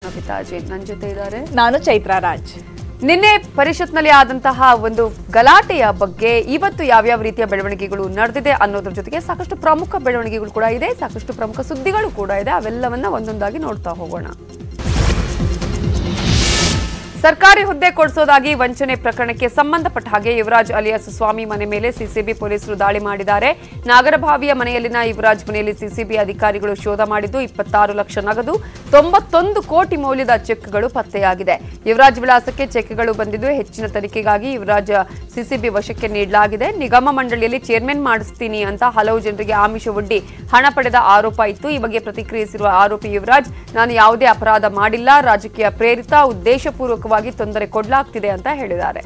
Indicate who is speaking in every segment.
Speaker 1: ನವಿತಾ ಜೈನ್ ನನ್ನ ಜೊತೆ ಇದ್ದಾರೆ
Speaker 2: ನಾನು ಚೈತ್ರಾ ರಾಜ್
Speaker 1: ನಿನ್ನೆ ಪರಿಷತ್ನಲ್ಲಿ ಆದಂತಹ ಒಂದು ಗಲಾಟೆಯ ಬಗ್ಗೆ ಇವತ್ತು ಯಾವ್ಯಾವ ರೀತಿಯ ಬೆಳವಣಿಗೆಗಳು ನಡೆದಿದೆ ಅನ್ನೋದ್ರ ಜೊತೆಗೆ ಸಾಕಷ್ಟು ಪ್ರಮುಖ ಬೆಳವಣಿಗೆಗಳು ಕೂಡ ಇದೆ ಸಾಕಷ್ಟು ಪ್ರಮುಖ ಸುದ್ದಿಗಳು ಕೂಡ ಇದೆ ಅವೆಲ್ಲವನ್ನ ಒಂದೊಂದಾಗಿ ನೋಡ್ತಾ ಹೋಗೋಣ ಸರ್ಕಾರಿ ಹುದ್ದೆ ಕೊಡಿಸೋದಾಗಿ ವಂಚನೆ ಪ್ರಕರಣಕ್ಕೆ ಸಂಬಂಧಪಟ್ಟ ಹಾಗೆ ಯುವರಾಜ್ ಅಲಿಯಾಸ್ ಸ್ವಾಮಿ ಮನೆ ಮೇಲೆ ಸಿಸಿಬಿ ಪೊಲೀಸರು ದಾಳಿ ಮಾಡಿದ್ದಾರೆ ನಾಗರಭಾವಿಯ ಮನೆಯಲ್ಲಿನ ಯುವರಾಜ್ ಮನೆಯಲ್ಲಿ ಸಿಸಿಬಿ ಅಧಿಕಾರಿಗಳು ಶೋಧ ಮಾಡಿದ್ದು ಇಪ್ಪತ್ತಾರು ಲಕ್ಷ ನಗದು ತೊಂಬತ್ತೊಂದು ಕೋಟಿ ಮೌಲ್ಯದ ಚೆಕ್ಗಳು ಪತ್ತೆಯಾಗಿದೆ ಯುವರಾಜ್ ವಿಳಾಸಕ್ಕೆ ಚೆಕ್ಗಳು ಬಂದಿದ್ದು ಹೆಚ್ಚಿನ ತನಿಖೆಗಾಗಿ ಯುವರಾಜ್ ಸಿಸಿಬಿ ವಶಕ್ಕೆ ನೀಡಲಾಗಿದೆ ನಿಗಮ ಮಂಡಳಿಯಲ್ಲಿ ಚೇರ್ಮನ್ ಮಾಡಿಸ್ತೀನಿ ಅಂತ ಹಲವು ಜನರಿಗೆ ಆಮಿಷವೊಡ್ಡಿ ಹಣ ಪಡೆದ ಆರೋಪ ಇತ್ತು ಈ ಬಗ್ಗೆ ಪ್ರತಿಕ್ರಿಯಿಸಿರುವ ಆರೋಪಿ ಯುವರಾಜ್ ನಾನು ಯಾವುದೇ ಅಪರಾಧ ಮಾಡಿಲ್ಲ ರಾಜಕೀಯ ಪ್ರೇರಿತ ಉದ್ದೇಶಪೂರ್ವಕವಾಗಿ ತೊಂದರೆ ಕೊಡಲಾಗ್ತಿದೆ ಅಂತ ಹೇಳಿದ್ದಾರೆ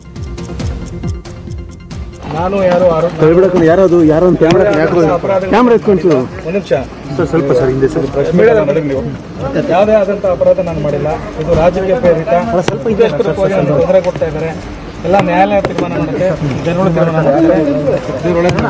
Speaker 3: ನಾನು ಯಾರು ಆರೋಪ
Speaker 4: ಕಳ್ಬಿಡಕ್ಕೆ ಯಾರದು ಯಾರೋ ಒಂದು ಕ್ಯಾಮ್ರಾ ಕ್ಯಾಮ್ರಾ ಎತ್ಕೊಂತು
Speaker 3: ಒಂದು ನಿಮಿಷ
Speaker 4: ಸರ್ ಸ್ವಲ್ಪ ಸರ್ ಹಿಂದೆ ಸರ್
Speaker 3: ಮೀಡಿಯಾದ ನಡುವೆ ನೀವು ಯಾವುದೇ ಆದಂತ ಅಪರಾಧ ನಾನು ಮಾಡಿಲ್ಲ ಇದು ರಾಜಕೀಯ ಪ್ರೇರಿತ ಉದ್ದೇಶಪೂರ್ವಕವಾಗಿ ನನಗೆ ತೊಂದರೆ ಕೊಡ್ತಾ ಇದ್ದಾರೆ ಎಲ್ಲ ನ್ಯಾಯಾಲಯ ತೀರ್ಮಾನ ಮಾಡುತ್ತೆ ಜನಗಳು ತೀರ್ಮಾನ ಮಾಡ್ತಾರೆ ಇದ್ರೊಳಗೆ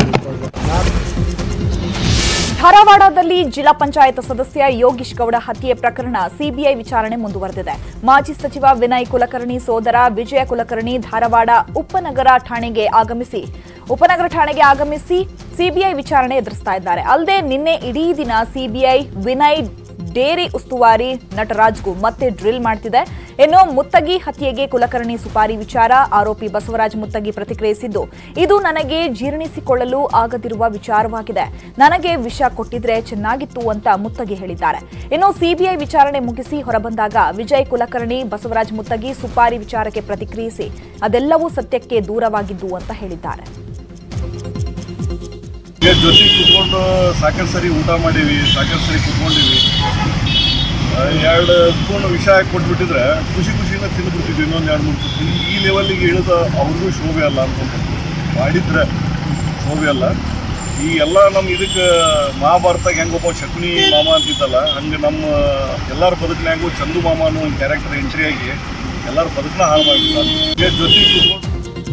Speaker 2: ಧಾರವಾಡದಲ್ಲಿ ಜಿಲ್ಲಾ ಪಂಚಾಯತ್ ಸದಸ್ಯ ಯೋಗೀಶ್ ಗೌಡ ಹತ್ಯೆ ಪ್ರಕರಣ ಸಿಬಿಐ ವಿಚಾರಣೆ ಮುಂದುವರೆದಿದೆ ಮಾಜಿ ಸಚಿವ ವಿನಯ್ ಕುಲಕರ್ಣಿ ಸೋದರ ವಿಜಯ ಕುಲಕರ್ಣಿ ಧಾರವಾಡ ಉಪನಗರ ಠಾಣೆಗೆ ಆಗಮಿಸಿ ಉಪನಗರ ಠಾಣೆಗೆ ಆಗಮಿಸಿ ಸಿಬಿಐ ವಿಚಾರಣೆ ಎದುರಿಸ್ತಾ ಇದ್ದಾರೆ ಅಲ್ಲದೆ ನಿನ್ನೆ ಇಡೀ ದಿನ ಸಿಬಿಐ ವಿನಯ್ ಡೇರಿ ಉಸ್ತುವಾರಿ ನಟರಾಜ್ಗೂ ಮತ್ತೆ ಡ್ರಿಲ್ ಮಾಡ್ತಿದೆ ಇನ್ನು ಮುತ್ತಗಿ ಹತ್ಯೆಗೆ ಕುಲಕರ್ಣಿ ಸುಪಾರಿ ವಿಚಾರ ಆರೋಪಿ ಬಸವರಾಜ್ ಮುತ್ತಗಿ ಪ್ರತಿಕ್ರಿಯಿಸಿದ್ದು ಇದು ನನಗೆ ಜೀರ್ಣಿಸಿಕೊಳ್ಳಲು ಆಗದಿರುವ ವಿಚಾರವಾಗಿದೆ ನನಗೆ ವಿಷ ಕೊಟ್ಟಿದ್ರೆ ಚೆನ್ನಾಗಿತ್ತು ಅಂತ ಮುತ್ತಗಿ ಹೇಳಿದ್ದಾರೆ ಇನ್ನು ಸಿಬಿಐ ವಿಚಾರಣೆ ಮುಗಿಸಿ ಹೊರಬಂದಾಗ ವಿಜಯ್ ಕುಲಕರ್ಣಿ ಬಸವರಾಜ್ ಮುತ್ತಗಿ ಸುಪಾರಿ ವಿಚಾರಕ್ಕೆ ಪ್ರತಿಕ್ರಿಯಿಸಿ ಅದೆಲ್ಲವೂ ಸತ್ಯಕ್ಕೆ ದೂರವಾಗಿದ್ದು ಅಂತ ಹೇಳಿದ್ದಾರೆ
Speaker 5: ಈಗ ಜೊತೆ ಕುತ್ಕೊಂಡು ಸಾಕಷ್ಟು ಸರಿ ಊಟ ಮಾಡೀವಿ ಸಾಕಷ್ಟು ಸರಿ ಕುತ್ಕೊಂಡಿವಿ ಆ, ಎರಡು ಸ್ಪೂನ್ ವಿಷ ಹಾಕಿ ಕೊಟ್ಬಿಟ್ಟಿದ್ರೆ ಖುಷಿ ಖುಷಿಯಿಂದ ತಿಂದ್ಬಿಡ್ತಿದ್ವಿ ಇನ್ನೊಂದು ಎರಡು ಮೂರು ತುತ್ತು. ಈ- ಈ ಲೆವೆಲ್ಲಿಗೆ ಇಳಿದ ಅವ್ರಿಗೂ ಶೋಭೆ ಅಲ್ಲ ಅನ್ಕೊಂಡ್ಬಿಟ್ಟು ಮಾಡಿದ್ರೆ ಶೋಭೆ ಅಲ್ಲ ಈ ಎಲ್ಲ ನಮ್ಮ ಇದಕ್ಕೆ ಮಹಾಭಾರತಾಗ ಹೆಂಗೊಬ್ಬ ಶಕುನಿ ಮಾಮ ಅಂತಿದ್ದಲ್ಲ ಹಂಗೆ ನಮ್ಮ ಎಲ್ಲರ ಬದುಕಿನಾಗೂ ಚಂದು ಮಾಮ ಅನ್ನೋ ಒಂದು ಕ್ಯಾರೆಕ್ಟರ್ ಎಂಟ್ರಿ ಆಗಿ ಎಲ್ಲರ ಬದುಕನ್ನ ಹಾಳು ಮಾಡಿಬಿಟ್ಟಾರೆ ಈಗ ಜೊತೆಗೆ ಕುತ್ಕೊಂಡು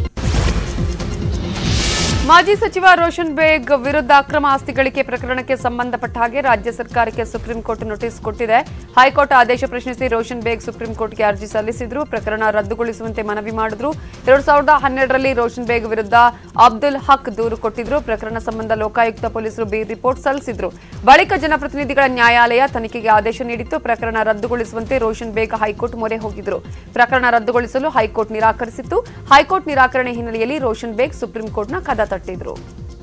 Speaker 1: ಮಾಜಿ ಸಚಿವ ರೋಷನ್ ಬೇಗ್ ವಿರುದ್ಧ ಅಕ್ರಮ ಆಸ್ತಿ ಗಳಿಕೆ ಪ್ರಕರಣಕ್ಕೆ ಸಂಬಂಧಪಟ್ಟ ಹಾಗೆ ರಾಜ್ಯ ಸರ್ಕಾರಕ್ಕೆ ಸುಪ್ರೀಂ ಕೋರ್ಟ್ ನೋಟಿಸ್ ಕೊಟ್ಟಿದೆ ಹೈಕೋರ್ಟ್ ಆದೇಶ ಪ್ರಶ್ನಿಸಿ ರೋಷನ್ ಬೇಗ್ ಸುಪ್ರೀಂ ಕೋರ್ಟ್ಗೆ ಅರ್ಜಿ ಸಲ್ಲಿಸಿದ್ರು ಪ್ರಕರಣ ರದ್ದುಗೊಳಿಸುವಂತೆ ಮನವಿ ಮಾಡಿದ್ರು ಎರಡ್ ಸಾವಿರದ ಹನ್ನೆರಡರಲ್ಲಿ ರೋಷನ್ ಬೇಗ್ ವಿರುದ್ಧ ಅಬ್ದುಲ್ ಹಕ್ ದೂರು ಕೊಟ್ಟಿದ್ರು ಪ್ರಕರಣ ಸಂಬಂಧ ಲೋಕಾಯುಕ್ತ ಪೊಲೀಸರು ಬಿ ರಿಪೋರ್ಟ್ ಸಲ್ಲಿಸಿದ್ರು ಬಳಿಕ ಜನಪ್ರತಿನಿಧಿಗಳ ನ್ಯಾಯಾಲಯ ತನಿಖೆಗೆ ಆದೇಶ ನೀಡಿತ್ತು ಪ್ರಕರಣ ರದ್ದುಗೊಳಿಸುವಂತೆ ರೋಷನ್ ಬೇಗ್ ಹೈಕೋರ್ಟ್ ಮೊರೆ ಹೋಗಿದ್ರು ಪ್ರಕರಣ ರದ್ದುಗೊಳಿಸಲು ಹೈಕೋರ್ಟ್ ನಿರಾಕರಿಸಿತ್ತು ಹೈಕೋರ್ಟ್ ನಿರಾಕರಣೆ ಹಿನ್ನೆಲೆಯಲ್ಲಿ ರೋಷನ್ ಬೇಗ್ ಸುಪ್ರೀಂ ಕೋರ್ಟ್ನ ಕದ ತಟ್ಟಿದ್ರು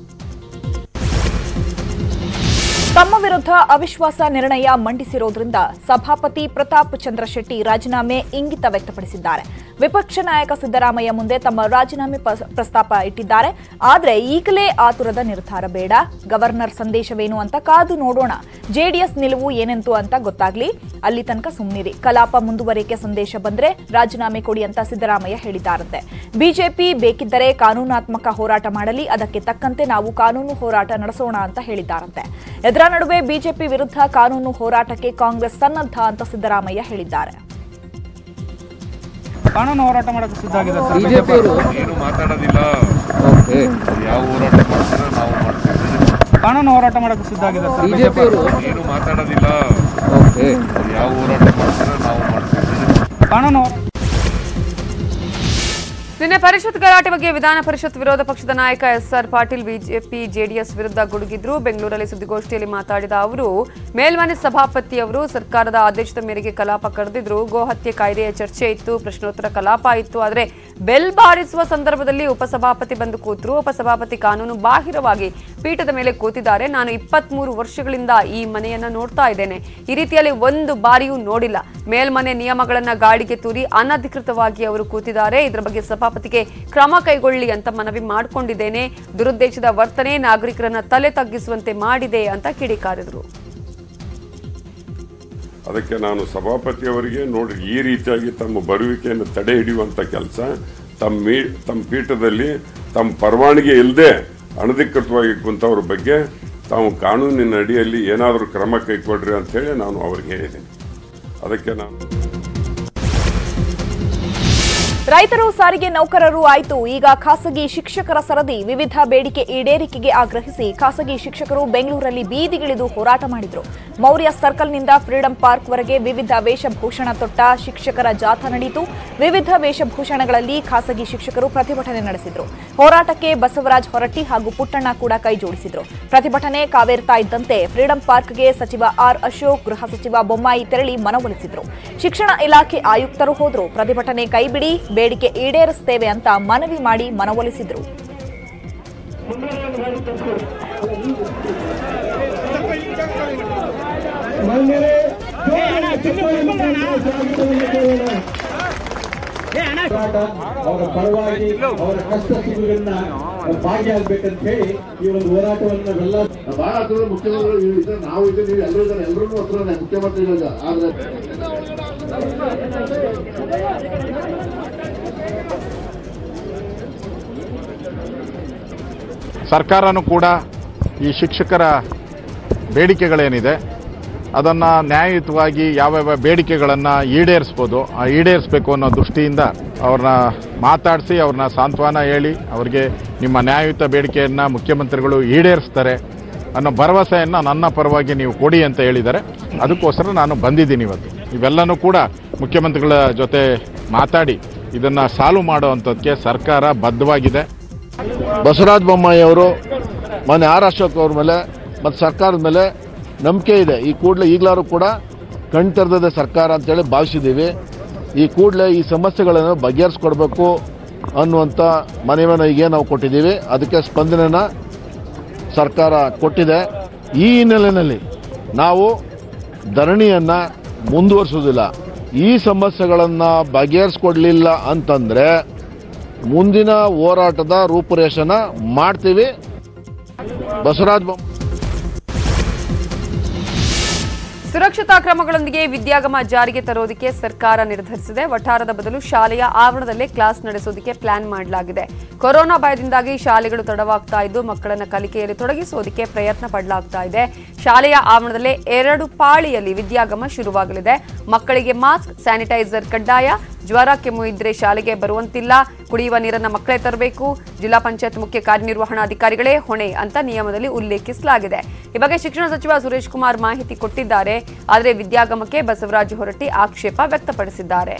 Speaker 2: ತಮ್ಮ ವಿರುದ್ಧ ಅವಿಶ್ವಾಸ ನಿರ್ಣಯ ಮಂಡಿಸಿರೋದ್ರಿಂದ ಸಭಾಪತಿ ಪ್ರತಾಪ್ ಚಂದ್ರ ಶೆಟ್ಟಿ ರಾಜೀನಾಮೆ ಇಂಗಿತ ವ್ಯಕ್ತಪಡಿಸಿದ್ದಾರೆ ವಿಪಕ್ಷ ನಾಯಕ ಸಿದ್ದರಾಮಯ್ಯ ಮುಂದೆ ತಮ್ಮ ರಾಜೀನಾಮೆ ಪ- ಪ್ರಸ್ತಾಪ ಇಟ್ಟಿದ್ದಾರೆ ಆದರೆ ಈಗಲೇ ಆತುರದ ನಿರ್ಧಾರ ಬೇಡ ಗವರ್ನರ್ ಸಂದೇಶವೇನು ಅಂತ ಕಾದು ನೋಡೋಣ ಜೆಡಿಎಸ್ ನಿಲುವು ಏನೆಂತು ಅಂತ ಗೊತ್ತಾಗ್ಲಿ ಅಲ್ಲಿ ತನಕ ಸುಮ್ಮನಿರಿ ಕಲಾಪ ಮುಂದುವರಿಕೆ ಸಂದೇಶ ಬಂದ್ರೆ ರಾಜೀನಾಮೆ ಕೊಡಿ ಅಂತ ಸಿದ್ದರಾಮಯ್ಯ ಹೇಳಿದ್ದಾರಂತೆ ಬಿಜೆಪಿ ಬೇಕಿದ್ದರೆ ಕಾನೂನಾತ್ಮಕ ಹೋರಾಟ ಮಾಡಲಿ ಅದಕ್ಕೆ ತಕ್ಕಂತೆ ನಾವು ಕಾನೂನು ಹೋರಾಟ ನಡೆಸೋಣ ಅಂತ ಹೇಳಿದ್ದಾರಂತೆ ಇದರ ನಡುವೆ ಬಿಜೆಪಿ ವಿರುದ್ಧ ಕಾನೂನು ಹೋರಾಟಕ್ಕೆ ಕಾಂಗ್ರೆಸ್ ಸನ್ನದ್ಧ ಅಂತ ಸಿದ್ದರಾಮಯ್ಯ ಹೇಳಿದ್ದಾರೆ
Speaker 3: ಕಾನೂನು ಹೋರಾಟ ಮಾಡಕ್ಕೆ ಸಿದ್ಧ ಆಗಿದೆ ಸರ್
Speaker 4: ಬಿಜೆಪಿ ಅವರು
Speaker 6: ಏನು ಮಾತಾಡೋದಿಲ್ಲ
Speaker 4: ಓಕೆ
Speaker 6: ಯಾವ ಹೋರಾಟ ಮಾಡ್ತಾರೆ ನಾವು ಮಾಡ್ತೀವಿ
Speaker 3: ಕಾನೂನು ಹೋರಾಟ ಮಾಡಕ್ಕೆ ಸಿದ್ಧ ಆಗಿದೆ ಸರ್
Speaker 4: ಬಿಜೆಪಿ ಅವರು
Speaker 6: ಏನು ಮಾತಾಡೋದಿಲ್ಲ
Speaker 4: ಓಕೆ
Speaker 6: ಯಾವ ಹೋರಾಟ ಮಾಡ್ತಾರೆ ನಾವು ಮಾಡ್ತೀವಿ
Speaker 3: ಕಾನೂನು
Speaker 1: ನಿನ್ನೆ ಪರಿಷತ್ ಗಲಾಟೆ ಬಗ್ಗೆ ವಿಧಾನ ಪರಿಷತ್ ವಿರೋಧ ಪಕ್ಷದ ನಾಯಕ ಎಸ್ಆರ್ ಪಾಟೀಲ್ ಬಿಜೆಪಿ ಜೆಡಿಎಸ್ ವಿರುದ್ಧ ಗುಡುಗಿದ್ರು ಬೆಂಗಳೂರಲ್ಲಿ ಸುದ್ದಿಗೋಷ್ಠಿಯಲ್ಲಿ ಮಾತಾಡಿದ ಅವರು ಮೇಲ್ಮನೆ ಸಭಾಪತಿ ಅವರು ಸರ್ಕಾರದ ಆದೇಶದ ಮೇರೆಗೆ ಕಲಾಪ ಕರೆದಿದ್ರು ಗೋ ಹತ್ಯೆ ಕಾಯ್ದೆಯ ಚರ್ಚೆ ಇತ್ತು ಪ್ರಶ್ನೋತ್ತರ ಕಲಾಪ ಇತ್ತು ಆದರೆ ಬೆಲ್ ಬಾರಿಸುವ ಸಂದರ್ಭದಲ್ಲಿ ಉಪಸಭಾಪತಿ ಬಂದು ಕೂತರು ಉಪಸಭಾಪತಿ ಕಾನೂನು ಬಾಹಿರವಾಗಿ ಪೀಠದ ಮೇಲೆ ಕೂತಿದ್ದಾರೆ ನಾನು ಇಪ್ಪತ್ಮೂರು ವರ್ಷಗಳಿಂದ ಈ ಮನೆಯನ್ನ ನೋಡ್ತಾ ಇದ್ದೇನೆ ಈ ರೀತಿಯಲ್ಲಿ ಒಂದು ಬಾರಿಯೂ ನೋಡಿಲ್ಲ ಮೇಲ್ಮನೆ ನಿಯಮಗಳನ್ನ ಗಾಳಿಗೆ ತೂರಿ ಅನಧಿಕೃತವಾಗಿ ಅವರು ಕೂತಿದ್ದಾರೆ ಇದರ ಬಗ್ಗೆ ಸಭಾಪತಿಗೆ ಕ್ರಮ ಕೈಗೊಳ್ಳಿ ಅಂತ ಮನವಿ ಮಾಡಿಕೊಂಡಿದ್ದೇನೆ ದುರುದ್ದೇಶದ ವರ್ತನೆ ನಾಗರಿಕರನ್ನ ತಲೆ ತಗ್ಗಿಸುವಂತೆ ಮಾಡಿದೆ ಅಂತ ಕಿಡಿಕಾರಿದರು
Speaker 7: ಅದಕ್ಕೆ ನಾನು ಸಭಾಪತಿಯವರಿಗೆ ನೋಡಿ ಈ ರೀತಿಯಾಗಿ ತಮ್ಮ ಬರುವಿಕೆಯನ್ನು ತಡೆ ಹಿಡಿಯುವಂಥ ಕೆಲಸ ತಮ್ಮ ಮೀ ತಮ್ಮ ಪೀಠದಲ್ಲಿ ತಮ್ಮ ಪರವಾನಗಿ ಇಲ್ಲದೆ ಅನಧಿಕೃತವಾಗಿ ಕುಂತವ್ರ ಬಗ್ಗೆ ತಾವು ಕಾನೂನಿನ ಅಡಿಯಲ್ಲಿ ಏನಾದರೂ ಕ್ರಮ ಕೈಗೊಳ್ರಿ ಅಂತ ಹೇಳಿ ನಾನು ಅವ್ರಿಗೆ ಹೇಳಿದ್ದೀನಿ ಅದಕ್ಕೆ ನಾನು
Speaker 2: ರೈತರು ಸಾರಿಗೆ ನೌಕರರು ಆಯ್ತು ಈಗ ಖಾಸಗಿ ಶಿಕ್ಷಕರ ಸರದಿ ವಿವಿಧ ಬೇಡಿಕೆ ಈಡೇರಿಕೆಗೆ ಆಗ್ರಹಿಸಿ ಖಾಸಗಿ ಶಿಕ್ಷಕರು ಬೆಂಗಳೂರಲ್ಲಿ ಬೀದಿಗಿಳಿದು ಹೋರಾಟ ಮಾಡಿದ್ರು ಮೌರ್ಯ ಸರ್ಕಲ್ನಿಂದ ಫ್ರೀಡಂ ಪಾರ್ಕ್ವರೆಗೆ ವಿವಿಧ ವೇಷಭೂಷಣ ತೊಟ್ಟ ಶಿಕ್ಷಕರ ಜಾಥಾ ನಡೆಯಿತು ವಿವಿಧ ವೇಷಭೂಷಣಗಳಲ್ಲಿ ಖಾಸಗಿ ಶಿಕ್ಷಕರು ಪ್ರತಿಭಟನೆ ನಡೆಸಿದ್ರು ಹೋರಾಟಕ್ಕೆ ಬಸವರಾಜ್ ಹೊರಟ್ಟಿ ಹಾಗೂ ಪುಟ್ಟಣ್ಣ ಕೂಡ ಕೈ ಜೋಡಿಸಿದ್ರು ಪ್ರತಿಭಟನೆ ಕಾವೇರ್ತಾ ಇದ್ದಂತೆ ಫ್ರೀಡಂ ಪಾರ್ಕ್ಗೆ ಸಚಿವ ಆರ್ ಅಶೋಕ್ ಗೃಹ ಸಚಿವ ಬೊಮ್ಮಾಯಿ ತೆರಳಿ ಮನವೊಲಿಸಿದ್ರು ಶಿಕ್ಷಣ ಇಲಾಖೆ ಆಯುಕ್ತರು ಹೋದ್ರು ಪ್ರತಿಭಟನೆ ಕೈಬಿಡಿ ಬೇಡಿಕೆ ಈಡೇರಿಸುತ್ತೇವೆ ಅಂತ ಮನವಿ ಮಾಡಿ ಮನವೊಲಿಸಿದ್ರು
Speaker 8: ಅವರ ಪರವಾಗಿ ಅವರ ಕಷ್ಟ ಸುಖಗಳನ್ನ ಭಾಗಿಯಾಗಬೇಕಂತ ಹೇಳಿ ಈ ಒಂದು ಹೋರಾಟವನ್ನು ನಾವೆಲ್ಲ
Speaker 9: ಬಹಳ ಹತ್ತಿರದ ಮುಖ್ಯಮಂತ್ರಿಗಳು ಇದ್ದಾರೆ ನಾವು ಇದ್ದೀವಿ ನೀವು ಎಲ್ಲರೂ ಇದ್ದಾರೆ ಎಲ್ಲರೂ ಹತ್ರನೇ ಮುಖ್ಯಮಂತ್ರಿಗಳು ಆದ್ರೆ
Speaker 10: ಸರ್ಕಾರನೂ ಕೂಡ ಈ ಶಿಕ್ಷಕರ ಬೇಡಿಕೆಗಳೇನಿದೆ ಅದನ್ನು ನ್ಯಾಯಯುತವಾಗಿ ಯಾವ್ಯಾವ ಬೇಡಿಕೆಗಳನ್ನು ಈಡೇರಿಸ್ಬೋದು ಆ ಈಡೇರಿಸಬೇಕು ಅನ್ನೋ ದೃಷ್ಟಿಯಿಂದ ಅವ್ರನ್ನ ಮಾತಾಡಿಸಿ ಅವ್ರನ್ನ ಸಾಂತ್ವನ ಹೇಳಿ ಅವ್ರಿಗೆ ನಿಮ್ಮ ನ್ಯಾಯಯುತ ಬೇಡಿಕೆಯನ್ನು ಮುಖ್ಯಮಂತ್ರಿಗಳು ಈಡೇರಿಸ್ತಾರೆ ಅನ್ನೋ ಭರವಸೆಯನ್ನು ನನ್ನ ಪರವಾಗಿ ನೀವು ಕೊಡಿ ಅಂತ ಹೇಳಿದ್ದಾರೆ ಅದಕ್ಕೋಸ್ಕರ ನಾನು ಬಂದಿದ್ದೀನಿ ಇವತ್ತು ಇವೆಲ್ಲನೂ ಕೂಡ ಮುಖ್ಯಮಂತ್ರಿಗಳ ಜೊತೆ ಮಾತಾಡಿ ಇದನ್ನು ಸಾಲ್ವ್ ಮಾಡುವಂಥದ್ದಕ್ಕೆ ಸರ್ಕಾರ ಬದ್ಧವಾಗಿದೆ
Speaker 9: ಬಸವರಾಜ ಬೊಮ್ಮಾಯಿ ಅವರು ಮೊನ್ನೆ ಆರ್ ಅಶೋಕ್ ಅವ್ರ ಮೇಲೆ ಮತ್ತು ಸರ್ಕಾರದ ಮೇಲೆ ನಂಬಿಕೆ ಇದೆ ಈ ಕೂಡಲೇ ಈಗಲಾರು ಕೂಡ ಕಣ್ ತೆರೆದಿದೆ ಸರ್ಕಾರ ಅಂತೇಳಿ ಭಾವಿಸಿದ್ದೀವಿ ಈ ಕೂಡಲೇ ಈ ಸಮಸ್ಯೆಗಳನ್ನು ಬಗೆಹರಿಸ್ಕೊಡ್ಬೇಕು ಅನ್ನುವಂಥ ಮನವಿಯನ್ನು ನಾವು ಕೊಟ್ಟಿದ್ದೀವಿ ಅದಕ್ಕೆ ಸ್ಪಂದನೆನ ಸರ್ಕಾರ ಕೊಟ್ಟಿದೆ ಈ ಹಿನ್ನೆಲೆಯಲ್ಲಿ ನಾವು ಧರಣಿಯನ್ನು ಮುಂದುವರಿಸೋದಿಲ್ಲ ಈ ಸಮಸ್ಯೆಗಳನ್ನು ಬಗೆಹರಿಸ್ಕೊಡ್ಲಿಲ್ಲ ಅಂತಂದರೆ ಮುಂದಿನ ಹೋರಾಟದ ರೂಪುರೇಷನ ಮಾಡ್ತೀವಿ ಬಸವರಾಜ ಬೊಮ್ಮಾಯಿ
Speaker 1: ಸುರಕ್ಷತಾ ಕ್ರಮಗಳೊಂದಿಗೆ ವಿದ್ಯಾಗಮ ಜಾರಿಗೆ ತರೋದಕ್ಕೆ ಸರ್ಕಾರ ನಿರ್ಧರಿಸಿದೆ ವಠಾರದ ಬದಲು ಶಾಲೆಯ ಆವರಣದಲ್ಲೇ ಕ್ಲಾಸ್ ನಡೆಸೋದಕ್ಕೆ ಪ್ಲಾನ್ ಮಾಡಲಾಗಿದೆ ಕೊರೋನಾ ಭಯದಿಂದಾಗಿ ಶಾಲೆಗಳು ತಡವಾಗ್ತಾ ಇದ್ದು ಮಕ್ಕಳನ್ನ ಕಲಿಕೆಯಲ್ಲಿ ತೊಡಗಿಸೋದಕ್ಕೆ ಪ್ರಯತ್ನ ಪಡಲಾಗ್ತಾ ಇದೆ ಶಾಲೆಯ ಆವರಣದಲ್ಲೇ ಎರಡು ಪಾಳಿಯಲ್ಲಿ ವಿದ್ಯಾಗಮ ಶುರುವಾಗಲಿದೆ ಮಕ್ಕಳಿಗೆ ಮಾಸ್ಕ್ ಸ್ಯಾನಿಟೈಸರ್ ಕಡ್ಡಾಯ ಜ್ವರ ಕೆಮ್ಮು ಇದ್ರೆ ಶಾಲೆಗೆ ಬರುವಂತಿಲ್ಲ ಕುಡಿಯುವ ನೀರನ್ನ ಮಕ್ಕಳೇ ತರಬೇಕು ಜಿಲ್ಲಾ ಪಂಚಾಯತ್ ಮುಖ್ಯ ಕಾರ್ಯನಿರ್ವಹಣಾಧಿಕಾರಿಗಳೇ ಹೊಣೆ ಅಂತ ನಿಯಮದಲ್ಲಿ ಉಲ್ಲೇಖಿಸಲಾಗಿದೆ ಈ ಬಗ್ಗೆ ಶಿಕ್ಷಣ ಸಚಿವ ಸುರೇಶ್ ಕುಮಾರ್ ಮಾಹಿತಿ ಕೊಟ್ಟಿದ್ದಾರೆ ಆದರೆ ವಿದ್ಯಾಗಮಕ್ಕೆ ಬಸವರಾಜ ಹೊರಟ್ಟಿ ಆಕ್ಷೇಪ ವ್ಯಕ್ತಪಡಿಸಿದ್ದಾರೆ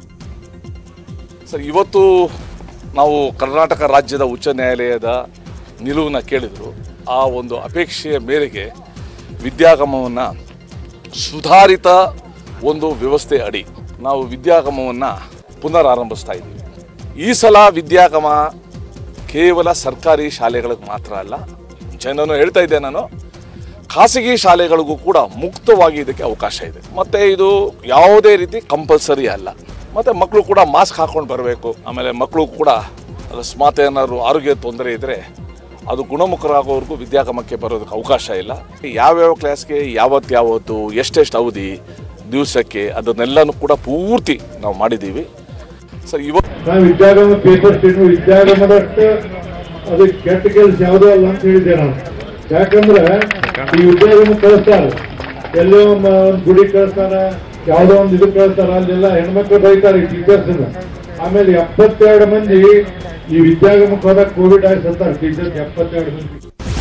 Speaker 11: ಸರ್ ಇವತ್ತು ನಾವು ಕರ್ನಾಟಕ ರಾಜ್ಯದ ಉಚ್ಚ ನ್ಯಾಯಾಲಯದ ನಿಲುವನ್ನು ಕೇಳಿದರು ಆ ಒಂದು ಅಪೇಕ್ಷೆಯ ಮೇರೆಗೆ ವಿದ್ಯಾಗಮವನ್ನು ಸುಧಾರಿತ ಒಂದು ವ್ಯವಸ್ಥೆ ಅಡಿ ನಾವು ವಿದ್ಯಾಗಮವನ್ನು ಪುನರಾರಂಭಿಸ್ತಾ ಇದ್ದೀವಿ ಈ ಸಲ ವಿದ್ಯಾಗಮ ಕೇವಲ ಸರ್ಕಾರಿ ಶಾಲೆಗಳಿಗೆ ಮಾತ್ರ ಅಲ್ಲ ಜನನು ಹೇಳ್ತಾ ಇದ್ದೆ ನಾನು ಖಾಸಗಿ ಶಾಲೆಗಳಿಗೂ ಕೂಡ ಮುಕ್ತವಾಗಿ ಇದಕ್ಕೆ ಅವಕಾಶ ಇದೆ ಮತ್ತು ಇದು ಯಾವುದೇ ರೀತಿ ಕಂಪಲ್ಸರಿ ಅಲ್ಲ ಮತ್ತು ಮಕ್ಕಳು ಕೂಡ ಮಾಸ್ಕ್ ಹಾಕ್ಕೊಂಡು ಬರಬೇಕು ಆಮೇಲೆ ಮಕ್ಕಳು ಕೂಡ ಅಕಸ್ಮಾತ್ ಏನಾದ್ರು ಆರೋಗ್ಯ ತೊಂದರೆ ಇದ್ದರೆ ಅದು ಗುಣಮುಖರಾಗೋವರೆಗೂ ವಿದ್ಯಾಗಮಕ್ಕೆ ಬರೋದಕ್ಕೆ ಅವಕಾಶ ಇಲ್ಲ ಯಾವ್ಯಾವ ಕ್ಲಾಸ್ಗೆ ಯಾವತ್ತು ಯಾವತ್ತು ಎಷ್ಟೆಷ್ಟು ಅವಧಿ ದಿವಸಕ್ಕೆ ಅದನ್ನೆಲ್ಲನೂ ಕೂಡ ಪೂರ್ತಿ ನಾವು ಮಾಡಿದ್ದೀವಿ ಸರ್ ಇವತ್ತು
Speaker 8: ನಾವು ವಿದ್ಯಾಗಮ ಪೇಪರ್ ಸ್ಟೇಟ್ ವಿದ್ಯಾಗಮದಷ್ಟು ಅದು ಕೆಟ್ಟ ಕೆಲಸ ಯಾವುದೋ ಅಲ್ಲ ಅಂತ ಹೇಳಿದ್ದೆ ನಾನು ಯಾಕಂದ್ರೆ ಈ ವಿದ್ಯಾಗಮ ಕಳಿಸ್ತಾರ ಎಲ್ಲೋ ಒಂದು ಒಂದು ಗುಡಿ ಕಳಿಸ್ತಾರ ಯಾವುದೋ ಒಂದು ಇದು ಕಳಿಸ್ತಾರ ಅಲ್ಲೆಲ್ಲ ಹೆಣ್ಮಕ್ಳು ಬೈತಾರೆ ಟೀಚರ್ಸ್ ಆಮೇಲೆ ಎಪ್ಪತ್ತೆರಡು ಮಂದಿ ಈ ವಿದ್ಯಾಗಮಕ್ಕೆ ಹೋದಾಗ ಕೋವಿಡ್ ಆಗಿ ಸತ್ತಾರ ಟೀಚರ್ಸ್ ಎಪ್ಪತ್ತೆರಡು ಮಂದಿ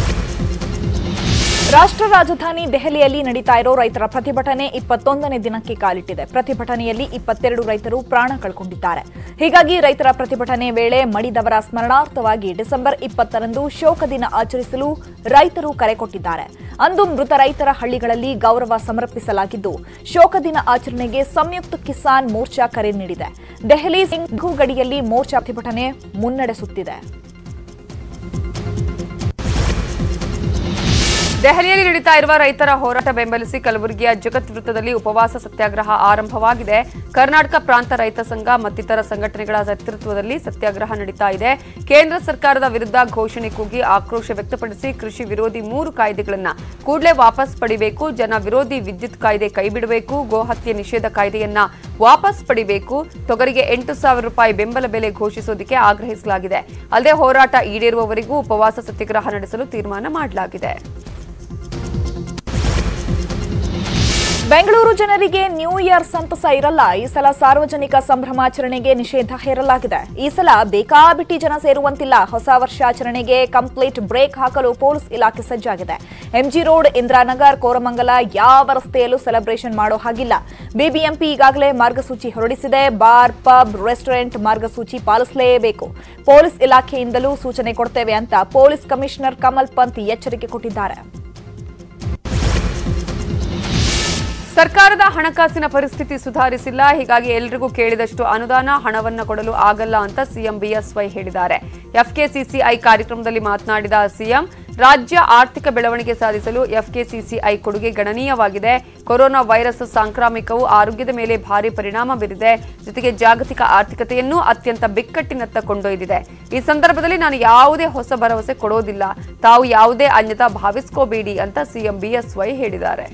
Speaker 2: ರಾಷ್ಟ್ರ ರಾಜಧಾನಿ ದೆಹಲಿಯಲ್ಲಿ ನಡೀತಾ ಇರೋ ರೈತರ ಪ್ರತಿಭಟನೆ ಇಪ್ಪತ್ತೊಂದನೇ ದಿನಕ್ಕೆ ಕಾಲಿಟ್ಟಿದೆ ಪ್ರತಿಭಟನೆಯಲ್ಲಿ ಇಪ್ಪತ್ತೆರಡು ರೈತರು ಪ್ರಾಣ ಕಳ್ಕೊಂಡಿದ್ದಾರೆ ಹೀಗಾಗಿ ರೈತರ ಪ್ರತಿಭಟನೆ ವೇಳೆ ಮಡಿದವರ ಸ್ಮರಣಾರ್ಥವಾಗಿ ಡಿಸೆಂಬರ್ ಇಪ್ಪತ್ತರಂದು ಶೋಕ ದಿನ ಆಚರಿಸಲು ರೈತರು ಕರೆ ಕೊಟ್ಟಿದ್ದಾರೆ ಅಂದು ಮೃತ ರೈತರ ಹಳ್ಳಿಗಳಲ್ಲಿ ಗೌರವ ಸಮರ್ಪಿಸಲಾಗಿದ್ದು ಶೋಕ ದಿನ ಆಚರಣೆಗೆ ಸಂಯುಕ್ತ ಕಿಸಾನ್ ಮೋರ್ಚಾ ಕರೆ ನೀಡಿದೆ ದೆಹಲಿ ಸಿಂಘು ಗಡಿಯಲ್ಲಿ ಮೋರ್ಚಾ ಪ್ರತಿಭಟನೆ ಮುನ್ನಡೆಸುತ್ತಿದೆ
Speaker 1: ದೆಹಲಿಯಲ್ಲಿ ನಡೀತಾ ಇರುವ ರೈತರ ಹೋರಾಟ ಬೆಂಬಲಿಸಿ ಕಲಬುರಗಿಯ ಜಗತ್ ವೃತ್ತದಲ್ಲಿ ಉಪವಾಸ ಸತ್ಯಾಗ್ರಹ ಆರಂಭವಾಗಿದೆ ಕರ್ನಾಟಕ ಪ್ರಾಂತ ರೈತ ಸಂಘ ಮತ್ತಿತರ ಸಂಘಟನೆಗಳ ನೇತೃತ್ವದಲ್ಲಿ ಸತ್ಯಾಗ್ರಹ ನಡೀತಾ ಇದೆ ಕೇಂದ್ರ ಸರ್ಕಾರದ ವಿರುದ್ಧ ಘೋಷಣೆ ಕೂಗಿ ಆಕ್ರೋಶ ವ್ಯಕ್ತಪಡಿಸಿ ಕೃಷಿ ವಿರೋಧಿ ಮೂರು ಕಾಯ್ದೆಗಳನ್ನ ಕೂಡಲೇ ವಾಪಸ್ ಪಡಿಬೇಕು ಜನ ವಿರೋಧಿ ವಿದ್ಯುತ್ ಕಾಯ್ದೆ ಕೈಬಿಡಬೇಕು ಗೋಹತ್ಯೆ ನಿಷೇಧ ಕಾಯ್ದೆಯನ್ನ ವಾಪಸ್ ಪಡಿಬೇಕು ತೊಗರಿಗೆ ಎಂಟು ಸಾವಿರ ರೂಪಾಯಿ ಬೆಂಬಲ ಬೆಲೆ ಘೋಷಿಸೋದಕ್ಕೆ ಆಗ್ರಹಿಸಲಾಗಿದೆ ಅಲ್ಲದೆ ಹೋರಾಟ ಈಡೇರುವವರೆಗೂ ಉಪವಾಸ ಸತ್ಯಾಗ್ರಹ ನಡೆಸಲು ತೀರ್ಮಾನ ಮಾಡಲಾಗಿದೆ
Speaker 2: ಬೆಂಗಳೂರು ಜನರಿಗೆ ನ್ಯೂ ಇಯರ್ ಸಂತಸ ಇರಲ್ಲ ಈ ಸಲ ಸಾರ್ವಜನಿಕ ಸಂಭ್ರಮಾಚರಣೆಗೆ ನಿಷೇಧ ಹೇರಲಾಗಿದೆ ಈ ಸಲ ಬೇಕಾಬಿಟ್ಟಿ ಜನ ಸೇರುವಂತಿಲ್ಲ ಹೊಸ ವರ್ಷಾಚರಣೆಗೆ ಕಂಪ್ಲೀಟ್ ಬ್ರೇಕ್ ಹಾಕಲು ಪೊಲೀಸ್ ಇಲಾಖೆ ಸಜ್ಜಾಗಿದೆ ಎಂಜಿ ರೋಡ್ ಇಂದಿರಾನಗರ್ ಕೋರಮಂಗಲ ಯಾವ ರಸ್ತೆಯಲ್ಲೂ ಸೆಲೆಬ್ರೇಷನ್ ಮಾಡೋ ಹಾಗಿಲ್ಲ ಬಿಬಿಎಂಪಿ ಈಗಾಗಲೇ ಮಾರ್ಗಸೂಚಿ ಹೊರಡಿಸಿದೆ ಬಾರ್ ಪಬ್ ರೆಸ್ಟೋರೆಂಟ್ ಮಾರ್ಗಸೂಚಿ ಪಾಲಿಸಲೇಬೇಕು ಪೊಲೀಸ್ ಇಲಾಖೆಯಿಂದಲೂ ಸೂಚನೆ ಕೊಡ್ತೇವೆ ಅಂತ ಪೊಲೀಸ್ ಕಮಿಷನರ್ ಕಮಲ್ ಪಂತ್ ಎಚ್ಚರಿಕೆ ಕೊಟ್ಟಿದ್ದಾರೆ
Speaker 1: ಸರ್ಕಾರದ ಹಣಕಾಸಿನ ಪರಿಸ್ಥಿತಿ ಸುಧಾರಿಸಿಲ್ಲ ಹೀಗಾಗಿ ಎಲ್ರಿಗೂ ಕೇಳಿದಷ್ಟು ಅನುದಾನ ಹಣವನ್ನ ಕೊಡಲು ಆಗಲ್ಲ ಅಂತ ಸಿಎಂ ಬಿಎಸ್ವೈ ಹೇಳಿದ್ದಾರೆ ಎಫ್ಕೆಸಿಸಿಐ ಕಾರ್ಯಕ್ರಮದಲ್ಲಿ ಮಾತನಾಡಿದ ಸಿಎಂ ರಾಜ್ಯ ಆರ್ಥಿಕ ಬೆಳವಣಿಗೆ ಸಾಧಿಸಲು ಎಫ್ಕೆಸಿಸಿಐ ಕೊಡುಗೆ ಗಣನೀಯವಾಗಿದೆ ಕೊರೋನಾ ವೈರಸ್ ಸಾಂಕ್ರಾಮಿಕವು ಆರೋಗ್ಯದ ಮೇಲೆ ಭಾರಿ ಪರಿಣಾಮ ಬೀರಿದೆ ಜೊತೆಗೆ ಜಾಗತಿಕ ಆರ್ಥಿಕತೆಯನ್ನು ಅತ್ಯಂತ ಬಿಕ್ಕಟ್ಟಿನತ್ತ ಕೊಂಡೊಯ್ದಿದೆ ಈ ಸಂದರ್ಭದಲ್ಲಿ ನಾನು ಯಾವುದೇ ಹೊಸ ಭರವಸೆ ಕೊಡೋದಿಲ್ಲ ತಾವು ಯಾವುದೇ ಅನ್ಯತಾ ಭಾವಿಸ್ಕೋಬೇಡಿ ಅಂತ ಸಿಎಂ ಬಿಎಸ್ವೈ ಹೇಳಿದ್ದಾರೆ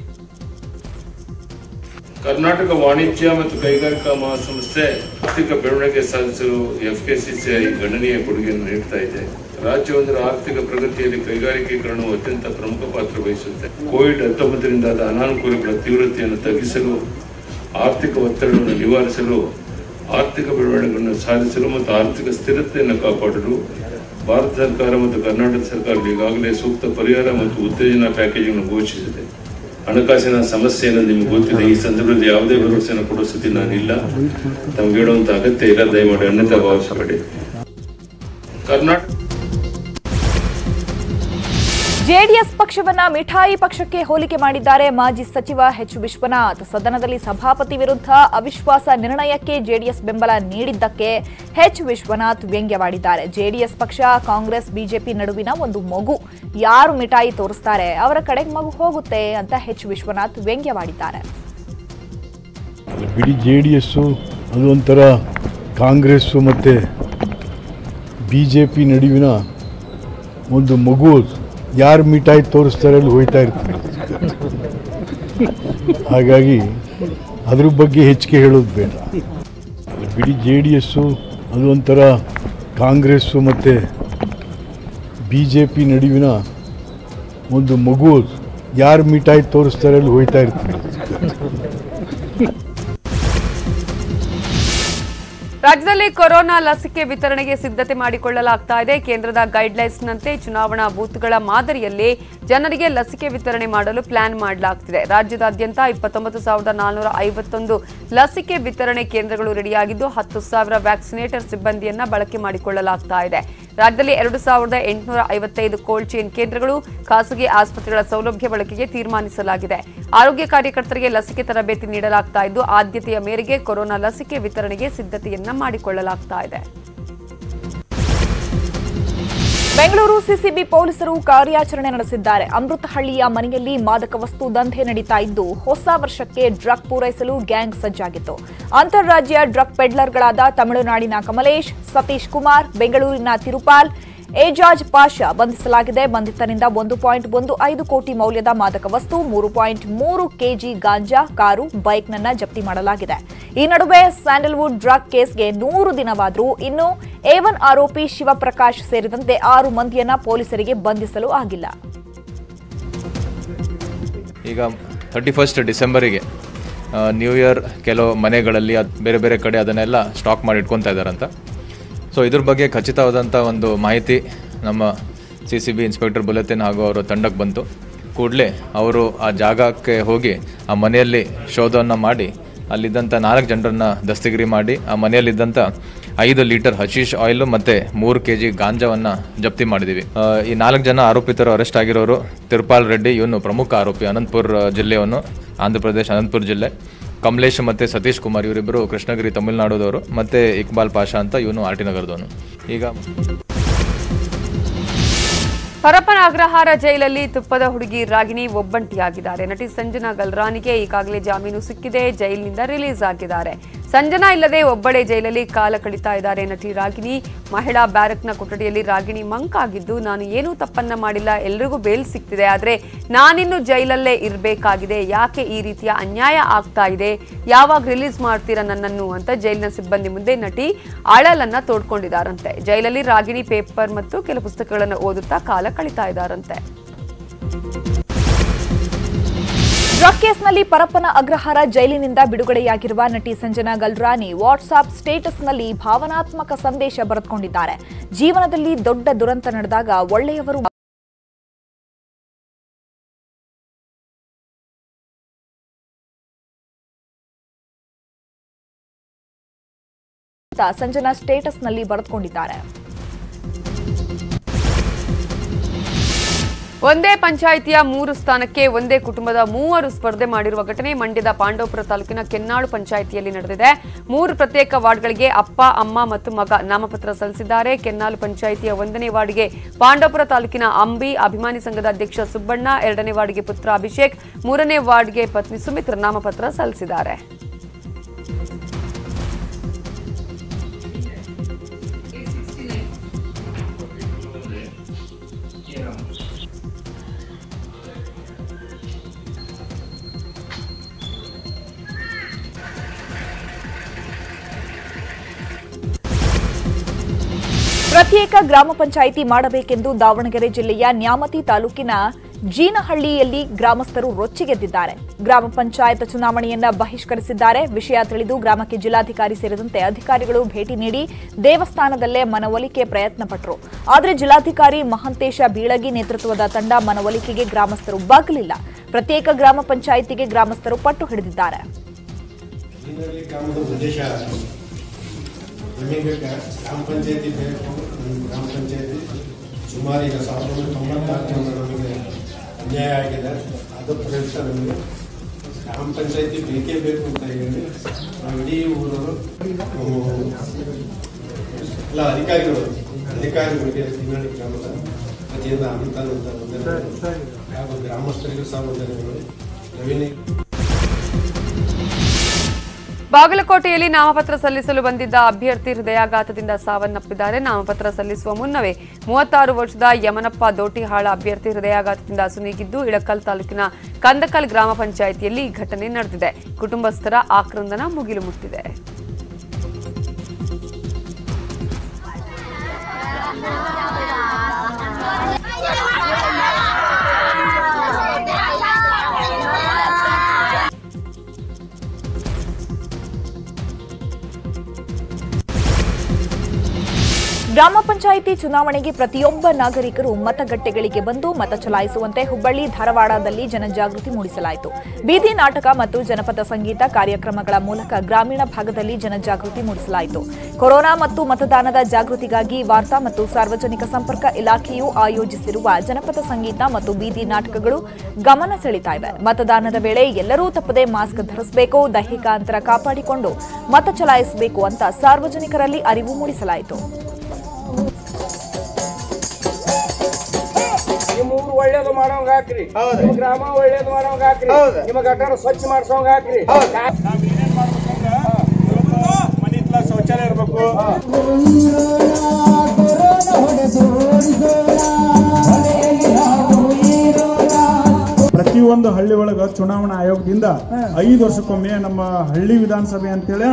Speaker 12: ಕರ್ನಾಟಕ ವಾಣಿಜ್ಯ ಮತ್ತು ಕೈಗಾರಿಕಾ ಮಹಾಸಂಸ್ಥೆ ಆರ್ಥಿಕ ಬೆಳವಣಿಗೆ ಸಾಧಿಸಲು ಎಫ್ಕೆಸಿಸಿಐ ಗಣನೀಯ ಕೊಡುಗೆಯನ್ನು ನೀಡ್ತಾ ಇದೆ ರಾಜ್ಯವೊಂದರ ಆರ್ಥಿಕ ಪ್ರಗತಿಯಲ್ಲಿ ಕೈಗಾರಿಕೀಕರಣವು ಅತ್ಯಂತ ಪ್ರಮುಖ ಪಾತ್ರ ವಹಿಸುತ್ತೆ ಕೋವಿಡ್ ಹತ್ತೊಂಬತ್ತರಿಂದಾದ ಅನಾನುಕೂಲಗಳ ತೀವ್ರತೆಯನ್ನು ತಗ್ಗಿಸಲು ಆರ್ಥಿಕ ಒತ್ತಡವನ್ನು ನಿವಾರಿಸಲು ಆರ್ಥಿಕ ಬೆಳವಣಿಗೆಗಳನ್ನು ಸಾಧಿಸಲು ಮತ್ತು ಆರ್ಥಿಕ ಸ್ಥಿರತೆಯನ್ನು ಕಾಪಾಡಲು ಭಾರತ ಸರ್ಕಾರ ಮತ್ತು ಕರ್ನಾಟಕ ಸರ್ಕಾರ ಈಗಾಗಲೇ ಸೂಕ್ತ ಪರಿಹಾರ ಮತ್ತು ಉತ್ತೇಜನ ಪ್ಯಾಕೇಜ್ ಅನ್ನು ಘೋಷಿಸಿದೆ ಹಣಕಾಸಿನ ಸಮಸ್ಯೆಯನ್ನು ನಿಮ್ಗೆ ಗೊತ್ತಿದೆ ಈ ಸಂದರ್ಭದಲ್ಲಿ ಯಾವುದೇ ಭರವಸೆಯನ್ನು ಕೊಡೋ ಸ್ಥಿತಿ ನಾನಿಲ್ಲ ತಮ್ಗೆ ಹೇಳುವಂತ ಅಗತ್ಯ ಇಲ್ಲ ದಯಮಾಡಿ ಅನ್ಯತಾ ಭಾವಿಸಬೇಡಿ ಕರ್ನಾಟಕ
Speaker 2: ಜೆಡಿಎಸ್ ಪಕ್ಷವನ್ನ ಮಿಠಾಯಿ ಪಕ್ಷಕ್ಕೆ ಹೋಲಿಕೆ ಮಾಡಿದ್ದಾರೆ ಮಾಜಿ ಸಚಿವ ಎಚ್ ವಿಶ್ವನಾಥ್ ಸದನದಲ್ಲಿ ಸಭಾಪತಿ ವಿರುದ್ಧ ಅವಿಶ್ವಾಸ ನಿರ್ಣಯಕ್ಕೆ ಜೆಡಿಎಸ್ ಬೆಂಬಲ ನೀಡಿದ್ದಕ್ಕೆ ಎಚ್ ವಿಶ್ವನಾಥ್ ವ್ಯಂಗ್ಯವಾಡಿದ್ದಾರೆ ಜೆಡಿಎಸ್ ಪಕ್ಷ ಕಾಂಗ್ರೆಸ್ ಬಿಜೆಪಿ ನಡುವಿನ ಒಂದು ಮಗು ಯಾರು ಮಿಠಾಯಿ ತೋರಿಸ್ತಾರೆ ಅವರ ಕಡೆಗೆ ಮಗು ಹೋಗುತ್ತೆ ಅಂತ ಎಚ್ ವಿಶ್ವನಾಥ್ ವ್ಯಂಗ್ಯವಾಡಿದ್ದಾರೆ
Speaker 13: ಬಿಡಿ ಜೆ ಡಿ ಎಸ್ಸು ಅದು ಒಂಥರ ಕಾಂಗ್ರೆಸ್ಸು ಮತ್ತು ಬಿ ಜೆ ಪಿ ನಡುವಿನ ಒಂದು ಮಗು ಅದು. ಯಾರು ಮಿಠಾಯಿ ತೋರಿಸ್ತಾರೆ ಅಲ್ಲಿ ಹೋಯ್ತಾ ಇರ್ತಾರೆ ಹಾಗಾಗಿ ಅದ್ರ ಬಗ್ಗೆ ಹೆಚ್ಚಿಗೆ ಹೇಳೋದು ಬೇಡ ಬಿಡಿ ಜೆ ಡಿ ಎಸ್ಸು ಅದು ಒಂಥರ ಕಾಂಗ್ರೆಸ್ಸು ಮತ್ತು ಬಿ ಜೆ ಪಿ ನಡುವಿನ ಒಂದು ಮಗು ಅದು. ಯಾರು ಮಿಠಾಯಿ ತೋರಿಸ್ತಾರೆ ಅಲ್ಲಿ ಹೋಯ್ತಾ ಇರ್ತಾರೆ
Speaker 1: ರಾಜ್ಯದಲ್ಲಿ ಕೊರೋನಾ ಲಸಿಕೆ ವಿತರಣೆಗೆ ಸಿದ್ಧತೆ ಮಾಡಿಕೊಳ್ಳಲಾಗ್ತಾ ಇದೆ ಕೇಂದ್ರದ ಗೈಡ್ಲೈನ್ಸ್ನಂತೆ ಚುನಾವಣಾ ಬೂತ್ಗಳ ಮಾದರಿಯಲ್ಲಿ ಜನರಿಗೆ ಲಸಿಕೆ ವಿತರಣೆ ಮಾಡಲು ಪ್ಲಾನ್ ಮಾಡಲಾಗ್ತಿದೆ ರಾಜ್ಯದಾದ್ಯಂತ ಇಪ್ಪತ್ತೊಂಬತ್ತು ಸಾವಿರದ ನಾನ್ನೂರ ಐವತ್ತೊಂದು ಲಸಿಕೆ ವಿತರಣೆ ಕೇಂದ್ರಗಳು ರೆಡಿಯಾಗಿದ್ದು ಹತ್ತು ಸಾವಿರ ವ್ಯಾಕ್ಸಿನೇಟರ್ ಸಿಬ್ಬಂದಿಯನ್ನ ಬಳಕೆ ಮಾಡಿಕೊಳ್ಳಲಾಗ್ತಾ ಇದೆ ರಾಜ್ಯದಲ್ಲಿ ಎರಡು ಸಾವಿರದ ಎಂಟುನೂರ ಐವತ್ತೈದು ಕೋಲ್ಡ್ ಚೈನ್ ಕೇಂದ್ರಗಳು ಖಾಸಗಿ ಆಸ್ಪತ್ರೆಗಳ ಸೌಲಭ್ಯ ಬಳಕೆಗೆ ತೀರ್ಮಾನಿಸಲಾಗಿದೆ ಆರೋಗ್ಯ ಕಾರ್ಯಕರ್ತರಿಗೆ ಲಸಿಕೆ ತರಬೇತಿ ನೀಡಲಾಗ್ತಾ ಇದ್ದು ಆದ್ಯತೆಯ ಮೇರೆಗೆ ಕೊರೋನಾ ಲಸಿಕೆ ವಿತರಣೆಗೆ ಸಿದ್ಧತೆಯನ್ನ ಮಾಡಿಕೊಳ್ಳಲಾಗ್ತಾ ಇದೆ
Speaker 2: ಬೆಂಗಳೂರು ಸಿಸಿಬಿ ಪೊಲೀಸರು ಕಾರ್ಯಾಚರಣೆ ನಡೆಸಿದ್ದಾರೆ ಅಮೃತಹಳ್ಳಿಯ ಮನೆಯಲ್ಲಿ ಮಾದಕ ವಸ್ತು ದಂಧೆ ನಡೀತಾ ಇದ್ದು ಹೊಸ ವರ್ಷಕ್ಕೆ ಡ್ರಗ್ ಪೂರೈಸಲು ಗ್ಯಾಂಗ್ ಸಜ್ಜಾಗಿತ್ತು ಅಂತಾರಾಜ್ಯ ಡ್ರಗ್ ಪೆಡ್ಲರ್ಗಳಾದ ತಮಿಳುನಾಡಿನ ಕಮಲೇಶ್ ಸತೀಶ್ ಕುಮಾರ್ ಬೆಂಗಳೂರಿನ ತಿರುಪಾಲ್ ಏಜಾಜ್ ಪಾಷಾ ಬಂಧಿಸಲಾಗಿದೆ ಬಂಧಿತನಿಂದ ಒಂದು ಪಾಯಿಂಟ್ ಒಂದು ಐದು ಕೋಟಿ ಮೌಲ್ಯದ ಮಾದಕ ವಸ್ತು ಮೂರು ಪಾಯಿಂಟ್ ಮೂರು ಕೆಜಿ ಗಾಂಜಾ ಕಾರು ಬೈಕ್ನನ್ನ ಜಪ್ತಿ ಮಾಡಲಾಗಿದೆ ಈ ನಡುವೆ ಸ್ಯಾಂಡಲ್ವುಡ್ ಡ್ರಗ್ ಕೇಸ್ಗೆ ನೂರು ದಿನವಾದರೂ ಇನ್ನು ಎ ಒನ್ ಆರೋಪಿ ಶಿವಪ್ರಕಾಶ್ ಸೇರಿದಂತೆ ಆರು ಮಂದಿಯನ್ನ ಪೊಲೀಸರಿಗೆ ಬಂಧಿಸಲು ಆಗಿಲ್ಲ
Speaker 14: ಈಗ ಥರ್ಟಿ ಫಸ್ಟ್ ಡಿಸೆಂಬರಿಗೆ ನ್ಯೂ ಇಯರ್ ಕೆಲವು ಮನೆಗಳಲ್ಲಿ ಅದ್ ಬೇರೆ ಬೇರೆ ಕಡೆ ಅದನ್ನೆಲ್ಲ ಸ್ಟಾಕ್ ಮಾಡಿ ಇಟ್ಕೊತಾ ಇದ್ದಾರಂತ ಸೊ ಇದ್ರ ಬಗ್ಗೆ ಖಚಿತವಾದಂಥ ಒಂದು ಮಾಹಿತಿ ನಮ್ಮ ಸಿ ಸಿ ಬಿ ಇನ್ಸ್ಪೆಕ್ಟರ್ ಬುಲೆತಿನ್ ಹಾಗೂ ಅವರ ತಂಡಕ್ಕೆ ಬಂತು ಕೂಡಲೇ ಅವರು ಆ ಜಾಗಕ್ಕೆ ಹೋಗಿ ಆ ಮನೆಯಲ್ಲಿ ಶೋಧವನ್ನು ಮಾಡಿ ಅಲ್ಲಿದ್ದಂಥ ನಾಲ್ಕು ಜನರನ್ನ ದಸ್ತಗಿರಿ ಮಾಡಿ ಆ ಮನೆಯಲ್ಲಿದ್ದಂಥ ಐದು ಲೀಟರ್ ಹಶೀಶ್ ಆಯಿಲು ಮತ್ತು ಮೂರು ಕೆ ಜಿ ಗಾಂಜಾವನ್ನು ಜಪ್ತಿ ಮಾಡಿದ್ದೀವಿ ಆ, ಈ ನಾಲ್ಕು ಜನ ಆರೋಪಿತರು ಅರೆಸ್ಟ್ ಆಗಿರೋರು ತಿರುಪಾಲ್ ರೆಡ್ಡಿ ಇವನು ಪ್ರಮುಖ ಆರೋಪಿ ಅನಂತಪುರ ಜಿಲ್ಲೆಯವನು ಆಂಧ್ರ ಪ್ರದೇಶ ಅನಂತಪುರ ಜಿಲ್ಲೆ ಕಮಲೇಶ್ ಮತ್ತು ಸತೀಶ್ ಕುಮಾರ್ ಇವರಿಬ್ಬರು ಕೃಷ್ಣಗಿರಿ ತಮಿಳುನಾಡುದವರು ಮತ್ತು ಇಕ್ಬಾಲ್ ಪಾಷಾ ಅಂತ ಇವನು ಆರ್ ಟಿ ನಗರದವನು ಈಗ
Speaker 1: ಪರಪ್ಪನ ಅಗ್ರಹಾರ ಜೈಲಲ್ಲಿ ತುಪ್ಪದ ಹುಡುಗಿ ರಾಗಿಣಿ ಒಬ್ಬಂಟಿಯಾಗಿದ್ದಾರೆ ನಟಿ ಸಂಜನಾ ಗಲ್ರಾನಿಗೆ ಈಗಾಗಲೇ ಜಾಮೀನು ಸಿಕ್ಕಿದೆ ಜೈಲಿನಿಂದ ರಿಲೀಸ್ ಆಗಿದ್ದಾರೆ ಸಂಜನಾ ಇಲ್ಲದೆ ಒಬ್ಬಳೇ ಜೈಲಲ್ಲಿ ಕಾಲ ಕಳೀತಾ ಇದ್ದಾರೆ ನಟಿ ರಾಗಿಣಿ ಮಹಿಳಾ ಬ್ಯಾರಕ್ನ ಕೊಠಡಿಯಲ್ಲಿ ರಾಗಿಣಿ ಮಂಕಾಗಿದ್ದು ನಾನು ಏನೂ ತಪ್ಪನ್ನ ಮಾಡಿಲ್ಲ ಎಲ್ರಿಗೂ ಬೇಲ್ ಸಿಗ್ತಿದೆ ಆದ್ರೆ ನಾನಿನ್ನು ಜೈಲಲ್ಲೇ ಇರಬೇಕಾಗಿದೆ ಯಾಕೆ ಈ ರೀತಿಯ ಅನ್ಯಾಯ ಆಗ್ತಾ ಇದೆ ಯಾವಾಗ ರಿಲೀಸ್ ಮಾಡ್ತೀರಾ ನನ್ನನ್ನು ಅಂತ ಜೈಲಿನ ಸಿಬ್ಬಂದಿ ಮುಂದೆ ನಟಿ ಅಳಲನ್ನ ತೋಡ್ಕೊಂಡಿದ್ದಾರಂತೆ ಜೈಲಲ್ಲಿ ರಾಗಿಣಿ ಪೇಪರ್ ಮತ್ತು ಕೆಲ ಪುಸ್ತಕಗಳನ್ನು ಓದುತ್ತಾ ಕಾಲ ಕಳೀತಾ ಇದ್ದಾರಂತೆ
Speaker 2: ಡ್ರಗ್ ಕೇಸ್ನಲ್ಲಿ ಪರಪ್ಪನ ಅಗ್ರಹಾರ ಜೈಲಿನಿಂದ ಬಿಡುಗಡೆಯಾಗಿರುವ ನಟಿ ಸಂಜನಾ ಗಲ್ರಾನಿ ವಾಟ್ಸ್ಆಪ್ ಸ್ಟೇಟಸ್ನಲ್ಲಿ ಭಾವನಾತ್ಮಕ ಸಂದೇಶ ಬರೆದುಕೊಂಡಿದ್ದಾರೆ ಜೀವನದಲ್ಲಿ ದೊಡ್ಡ ದುರಂತ ನಡೆದಾಗ ಒಳ್ಳೆಯವರು ಅಂತ ಸಂಜನಾ ಸ್ಟೇಟಸ್ನಲ್ಲಿ ಬರೆದುಕೊಂಡಿದ್ದಾರೆ
Speaker 1: ಒಂದೇ ಪಂಚಾಯಿತಿಯ ಮೂರು ಸ್ಥಾನಕ್ಕೆ ಒಂದೇ ಕುಟುಂಬದ ಮೂವರು ಸ್ಪರ್ಧೆ ಮಾಡಿರುವ ಘಟನೆ ಮಂಡ್ಯದ ಪಾಂಡವಪುರ ತಾಲೂಕಿನ ಕೆನ್ನಾಳು ಪಂಚಾಯಿತಿಯಲ್ಲಿ ನಡೆದಿದೆ ಮೂರು ಪ್ರತ್ಯೇಕ ವಾರ್ಡ್ಗಳಿಗೆ ಅಪ್ಪ ಅಮ್ಮ ಮತ್ತು ಮಗ ನಾಮಪತ್ರ ಸಲ್ಲಿಸಿದ್ದಾರೆ ಕೆನ್ನಾಳು ಪಂಚಾಯಿತಿಯ ಒಂದನೇ ವಾರ್ಡ್ಗೆ ಪಾಂಡವಪುರ ತಾಲೂಕಿನ ಅಂಬಿ ಅಭಿಮಾನಿ ಸಂಘದ ಅಧ್ಯಕ್ಷ ಸುಬ್ಬಣ್ಣ ಎರಡನೇ ವಾರ್ಡ್ಗೆ ಪುತ್ರ ಅಭಿಷೇಕ್ ಮೂರನೇ ವಾರ್ಡ್ಗೆ ಪತ್ನಿ ಸುಮಿತ್ರ ನಾಮಪತ್ರ ಸಲ್ಲಿಸಿದ್ದಾರೆ
Speaker 2: ಪ್ರತ್ಯೇಕ ಗ್ರಾಮ ಪಂಚಾಯಿತಿ ಮಾಡಬೇಕೆಂದು ದಾವಣಗೆರೆ ಜಿಲ್ಲೆಯ ನ್ಯಾಮತಿ ತಾಲೂಕಿನ ಜೀನಹಳ್ಳಿಯಲ್ಲಿ ಗ್ರಾಮಸ್ಥರು ರೊಚ್ಚಿಗೆದ್ದಿದ್ದಾರೆ ಗ್ರಾಮ ಪಂಚಾಯತ್ ಚುನಾವಣೆಯನ್ನ ಬಹಿಷ್ಕರಿಸಿದ್ದಾರೆ ವಿಷಯ ತಿಳಿದು ಗ್ರಾಮಕ್ಕೆ ಜಿಲ್ಲಾಧಿಕಾರಿ ಸೇರಿದಂತೆ ಅಧಿಕಾರಿಗಳು ಭೇಟಿ ನೀಡಿ ದೇವಸ್ಥಾನದಲ್ಲೇ ಮನವೊಲಿಕೆ ಪ್ರಯತ್ನ ಪಟ್ಟರು ಆದರೆ ಜಿಲ್ಲಾಧಿಕಾರಿ ಮಹಂತೇಶ ಬೀಳಗಿ ನೇತೃತ್ವದ ತಂಡ ಮನವೊಲಿಕೆಗೆ ಗ್ರಾಮಸ್ಥರು ಬಾಗಲಿಲ್ಲ ಪ್ರತ್ಯೇಕ ಗ್ರಾಮ ಪಂಚಾಯಿತಿಗೆ ಗ್ರಾಮಸ್ಥರು ಪಟ್ಟು ಹಿಡಿದಿದ್ದಾರೆ
Speaker 15: ಇದರಲ್ಲಿ ಗ್ರಾಮದ ಉದ್ದೇಶ ನಮಗೆ ಗ್ರಾಮ ಪಂಚಾಯತಿ ಬೇಕು ನಮ್ಮ ಗ್ರಾಮ ಪಂಚಾಯತಿ ಸುಮಾರು ಈಗ ಸಾವಿರದ ಒಂಬೈನೂರ ತೊಂಬತ್ತಾರರಿಂದ ನಮಗೆ ಅನ್ಯಾಯ ಆಗಿದೆ ಅದು ಪ್ರಯುಕ್ತ ನಮಗೆ ಗ್ರಾಮ ಪಂಚಾಯತಿ ಬೇಕೇ ಬೇಕು ಅಂತ ಹೇಳಿ ನಾವು ಇಡೀ ಊರವರು ನಾವು ಎಲ್ಲ ಅಧಿಕಾರಿಗಳು ಅಧಿಕಾರಿಗಳಿಗೆ ತಿಂಗಳ ಗ್ರಾಮದ ವತಿಯಿಂದ ಅಮಿತಾನಂದ ವಂದನೆಗಳು ಹಾಗೂ ಗ್ರಾಮಸ್ಥರಿಗೂ ಸಹ ವಂದನೆಗಳು ನವೀನ
Speaker 1: ಬಾಗಲಕೋಟೆಯಲ್ಲಿ ನಾಮಪತ್ರ ಸಲ್ಲಿಸಲು ಬಂದಿದ್ದ ಅಭ್ಯರ್ಥಿ ಹೃದಯಾಘಾತದಿಂದ ಸಾವನ್ನಪ್ಪಿದ್ದಾರೆ ನಾಮಪತ್ರ ಸಲ್ಲಿಸುವ ಮುನ್ನವೇ ಮೂವತ್ತಾರು ವರ್ಷದ ಯಮನಪ್ಪ ದೋಟಿಹಾಳ ಅಭ್ಯರ್ಥಿ ಹೃದಯಾಘಾತದಿಂದ ಅಸುನೀಗಿದ್ದು ಇಳಕಲ್ ತಾಲೂಕಿನ ಕಂದಕಲ್ ಗ್ರಾಮ ಪಂಚಾಯಿತಿಯಲ್ಲಿ ಈ ಘಟನೆ ನಡೆದಿದೆ ಕುಟುಂಬಸ್ಥರ ಆಕ್ರಂದನ ಮುಗಿಲು ಮುಟ್ಟಿದೆ
Speaker 2: ಗ್ರಾಮ ಪಂಚಾಯಿತಿ ಚುನಾವಣೆಗೆ ಪ್ರತಿಯೊಬ್ಬ ನಾಗರಿಕರು ಮತಗಟ್ಟೆಗಳಿಗೆ ಬಂದು ಮತ ಚಲಾಯಿಸುವಂತೆ ಹುಬ್ಬಳ್ಳಿ ಧಾರವಾಡದಲ್ಲಿ ಜನಜಾಗೃತಿ ಮೂಡಿಸಲಾಯಿತು ಬೀದಿ ನಾಟಕ ಮತ್ತು ಜನಪದ ಸಂಗೀತ ಕಾರ್ಯಕ್ರಮಗಳ ಮೂಲಕ ಗ್ರಾಮೀಣ ಭಾಗದಲ್ಲಿ ಜನಜಾಗೃತಿ ಮೂಡಿಸಲಾಯಿತು ಕೊರೋನಾ ಮತ್ತು ಮತದಾನದ ಜಾಗೃತಿಗಾಗಿ ವಾರ್ತಾ ಮತ್ತು ಸಾರ್ವಜನಿಕ ಸಂಪರ್ಕ ಇಲಾಖೆಯು ಆಯೋಜಿಸಿರುವ ಜನಪದ ಸಂಗೀತ ಮತ್ತು ಬೀದಿ ನಾಟಕಗಳು ಗಮನ ಸೆಳೀತಾ ಇವೆ ಮತದಾನದ ವೇಳೆ ಎಲ್ಲರೂ ತಪ್ಪದೆ ಮಾಸ್ಕ್ ಧರಿಸಬೇಕು ದೈಹಿಕ ಅಂತರ ಕಾಪಾಡಿಕೊಂಡು ಮತ ಚಲಾಯಿಸಬೇಕು ಅಂತ ಸಾರ್ವಜನಿಕರಲ್ಲಿ ಅರಿವು ಮೂಡಿಸಲಾಯಿತು
Speaker 16: ನಿಮ್ಮ ಊರು ಒಳ್ಳೇದು ಮಾಡೋಂಗ ಹಾಕ್ರಿ ನಿಮ್ಮ ಗ್ರಾಮ ಒಳ್ಳೇದು ಮಾಡೋಂಗ ಹಾಕ್ರಿ ನಿಮ್ಮ ಗಟಾರ ಸ್ವಚ್ಛ ಮಾಡ್ಸೋಂಗ ಹಾಕ್ರಿ ಮನಿ ಹತ್ರ ಶೌಚಾಲಯ ಇರ್ಬೇಕು
Speaker 17: ಪ್ರತಿಯೊಂದು ಹಳ್ಳಿ ಒಳಗ ಚುನಾವಣಾ ಆಯೋಗದಿಂದ ಐದು ವರ್ಷಕ್ಕೊಮ್ಮೆ ನಮ್ಮ ಹಳ್ಳಿ ವಿಧಾನಸಭೆ ಅಂತೇಳಿ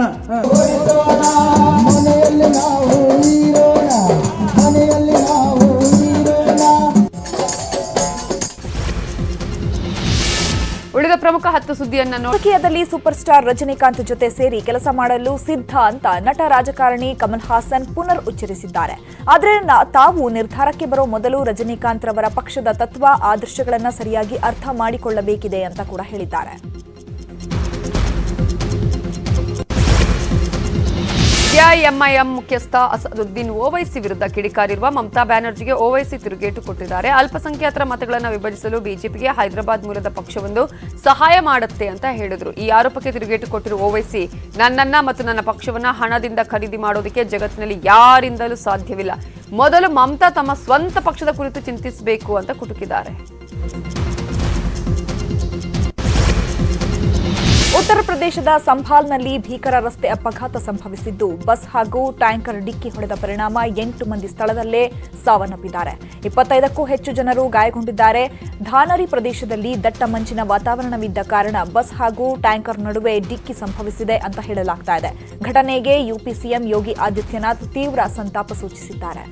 Speaker 1: ಉಳಿದ ಪ್ರಮುಖ ಹತ್ತು ಸುದ್ದಿಯನ್ನ ನೋಡಿ
Speaker 2: ರಾಜಕೀಯದಲ್ಲಿ ಸೂಪರ್ ಸ್ಟಾರ್ ರಜನಿಕಾಂತ್ ಜೊತೆ ಸೇರಿ ಕೆಲಸ ಮಾಡಲು ಸಿದ್ಧ ಅಂತ ನಟ ರಾಜಕಾರಣಿ ಕಮಲ್ ಹಾಸನ್ ಪುನರ್ ಉಚ್ಚರಿಸಿದ್ದಾರೆ ಆದರೆ ನಾ- ತಾವು ನಿರ್ಧಾರಕ್ಕೆ ಬರೋ ಮೊದಲು ರಜನಿಕಾಂತ್ ರವರ ಪಕ್ಷದ ತತ್ವ ಆದರ್ಶಗಳನ್ನ ಸರಿಯಾಗಿ ಅರ್ಥ ಮಾಡಿಕೊಳ್ಳಬೇಕಿದೆ ಅಂತ ಕೂಡ ಹೇಳಿದ್ದಾರೆ
Speaker 1: ಎಐಎಂಐಎಂ ಮುಖ್ಯಸ್ಥ ಅಸದುದ್ದೀನ್ ಓವೈಸಿ ವಿರುದ್ಧ ಕಿಡಿಕಾರಿರುವ ಮಮತಾ ಬ್ಯಾನರ್ಜಿಗೆ ಓವೈಸಿ ತಿರುಗೇಟು ಕೊಟ್ಟಿದ್ದಾರೆ ಅಲ್ಪಸಂಖ್ಯಾತರ ಮತಗಳನ್ನು ವಿಭಜಿಸಲು ಬಿಜೆಪಿಗೆ ಹೈದರಾಬಾದ್ ಮೂಲದ ಪಕ್ಷವೊಂದು ಸಹಾಯ ಮಾಡುತ್ತೆ ಅಂತ ಹೇಳಿದ್ರು ಈ ಆರೋಪಕ್ಕೆ ತಿರುಗೇಟು ಕೊಟ್ಟಿರುವ ಓವೈಸಿ ನನ್ನನ್ನ ಮತ್ತು ನನ್ನ ಪಕ್ಷವನ್ನ ಹಣದಿಂದ ಖರೀದಿ ಮಾಡೋದಕ್ಕೆ ಜಗತ್ತಿನಲ್ಲಿ ಯಾರಿಂದಲೂ ಸಾಧ್ಯವಿಲ್ಲ ಮೊದಲು ಮಮತಾ ತಮ್ಮ ಸ್ವಂತ ಪಕ್ಷದ ಕುರಿತು ಚಿಂತಿಸಬೇಕು ಅಂತ ಕುಟುಕಿದ್ದಾರೆ
Speaker 2: ಉತ್ತರ ಪ್ರದೇಶದ ಸಂಭಾಲ್ನಲ್ಲಿ ಭೀಕರ ರಸ್ತೆ ಅಪಘಾತ ಸಂಭವಿಸಿದ್ದು ಬಸ್ ಹಾಗೂ ಟ್ಯಾಂಕರ್ ಡಿಕ್ಕಿ ಹೊಡೆದ ಪರಿಣಾಮ ಎಂಟು ಮಂದಿ ಸ್ಥಳದಲ್ಲೇ ಸಾವನ್ನಪ್ಪಿದ್ದಾರೆ ಇಪ್ಪತ್ತೈದಕ್ಕೂ ಹೆಚ್ಚು ಜನರು ಗಾಯಗೊಂಡಿದ್ದಾರೆ ಧಾನರಿ ಪ್ರದೇಶದಲ್ಲಿ ದಟ್ಟ ಮಂಚಿನ ವಾತಾವರಣವಿದ್ದ ಕಾರಣ ಬಸ್ ಹಾಗೂ ಟ್ಯಾಂಕರ್ ನಡುವೆ ಡಿಕ್ಕಿ ಸಂಭವಿಸಿದೆ ಅಂತ ಹೇಳಲಾಗ್ತಾ ಇದೆ ಘಟನೆಗೆ ಯುಪಿ ಸಿಎಂ ಯೋಗಿ ಆದಿತ್ಯನಾಥ್ ತೀವ್ರ ಸಂತಾಪ ಸೂಚಿಸಿದ್ದಾರೆ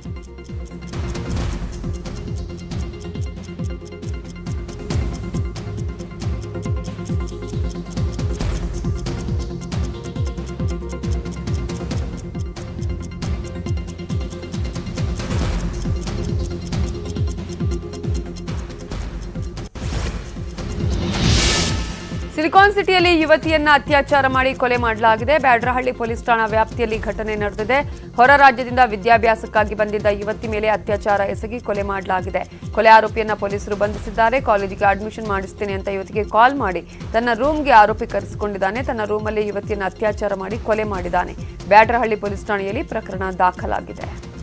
Speaker 1: ಸಿಲಿಕಾನ್ ಸಿಟಿಯಲ್ಲಿ ಯುವತಿಯನ್ನ ಅತ್ಯಾಚಾರ ಮಾಡಿ ಕೊಲೆ ಮಾಡಲಾಗಿದೆ ಬ್ಯಾಡ್ರಹಳ್ಳಿ ಪೊಲೀಸ್ ಠಾಣಾ ವ್ಯಾಪ್ತಿಯಲ್ಲಿ ಘಟನೆ ನಡೆದಿದೆ ಹೊರ ರಾಜ್ಯದಿಂದ ವಿದ್ಯಾಭ್ಯಾಸಕ್ಕಾಗಿ ಬಂದಿದ್ದ ಯುವತಿ ಮೇಲೆ ಅತ್ಯಾಚಾರ ಎಸಗಿ ಕೊಲೆ ಮಾಡಲಾಗಿದೆ ಕೊಲೆ ಆರೋಪಿಯನ್ನ ಪೊಲೀಸರು ಬಂಧಿಸಿದ್ದಾರೆ ಕಾಲೇಜಿಗೆ ಅಡ್ಮಿಷನ್ ಮಾಡಿಸ್ತೇನೆ ಅಂತ ಯುವತಿಗೆ ಕಾಲ್ ಮಾಡಿ ತನ್ನ ರೂಮ್ಗೆ ಆರೋಪಿ ಕರೆಸಿಕೊಂಡಿದ್ದಾನೆ ತನ್ನ ರೂಮಲ್ಲಿ ಯುವತಿಯನ್ನು ಅತ್ಯಾಚಾರ ಮಾಡಿ ಕೊಲೆ ಮಾಡಿದ್ದಾನೆ ಬ್ಯಾಡ್ರಹಳ್ಳಿ ಪೊಲೀಸ್ ಠಾಣೆಯಲ್ಲಿ ಪ್ರಕರಣ ದಾಖಲಾಗಿದೆ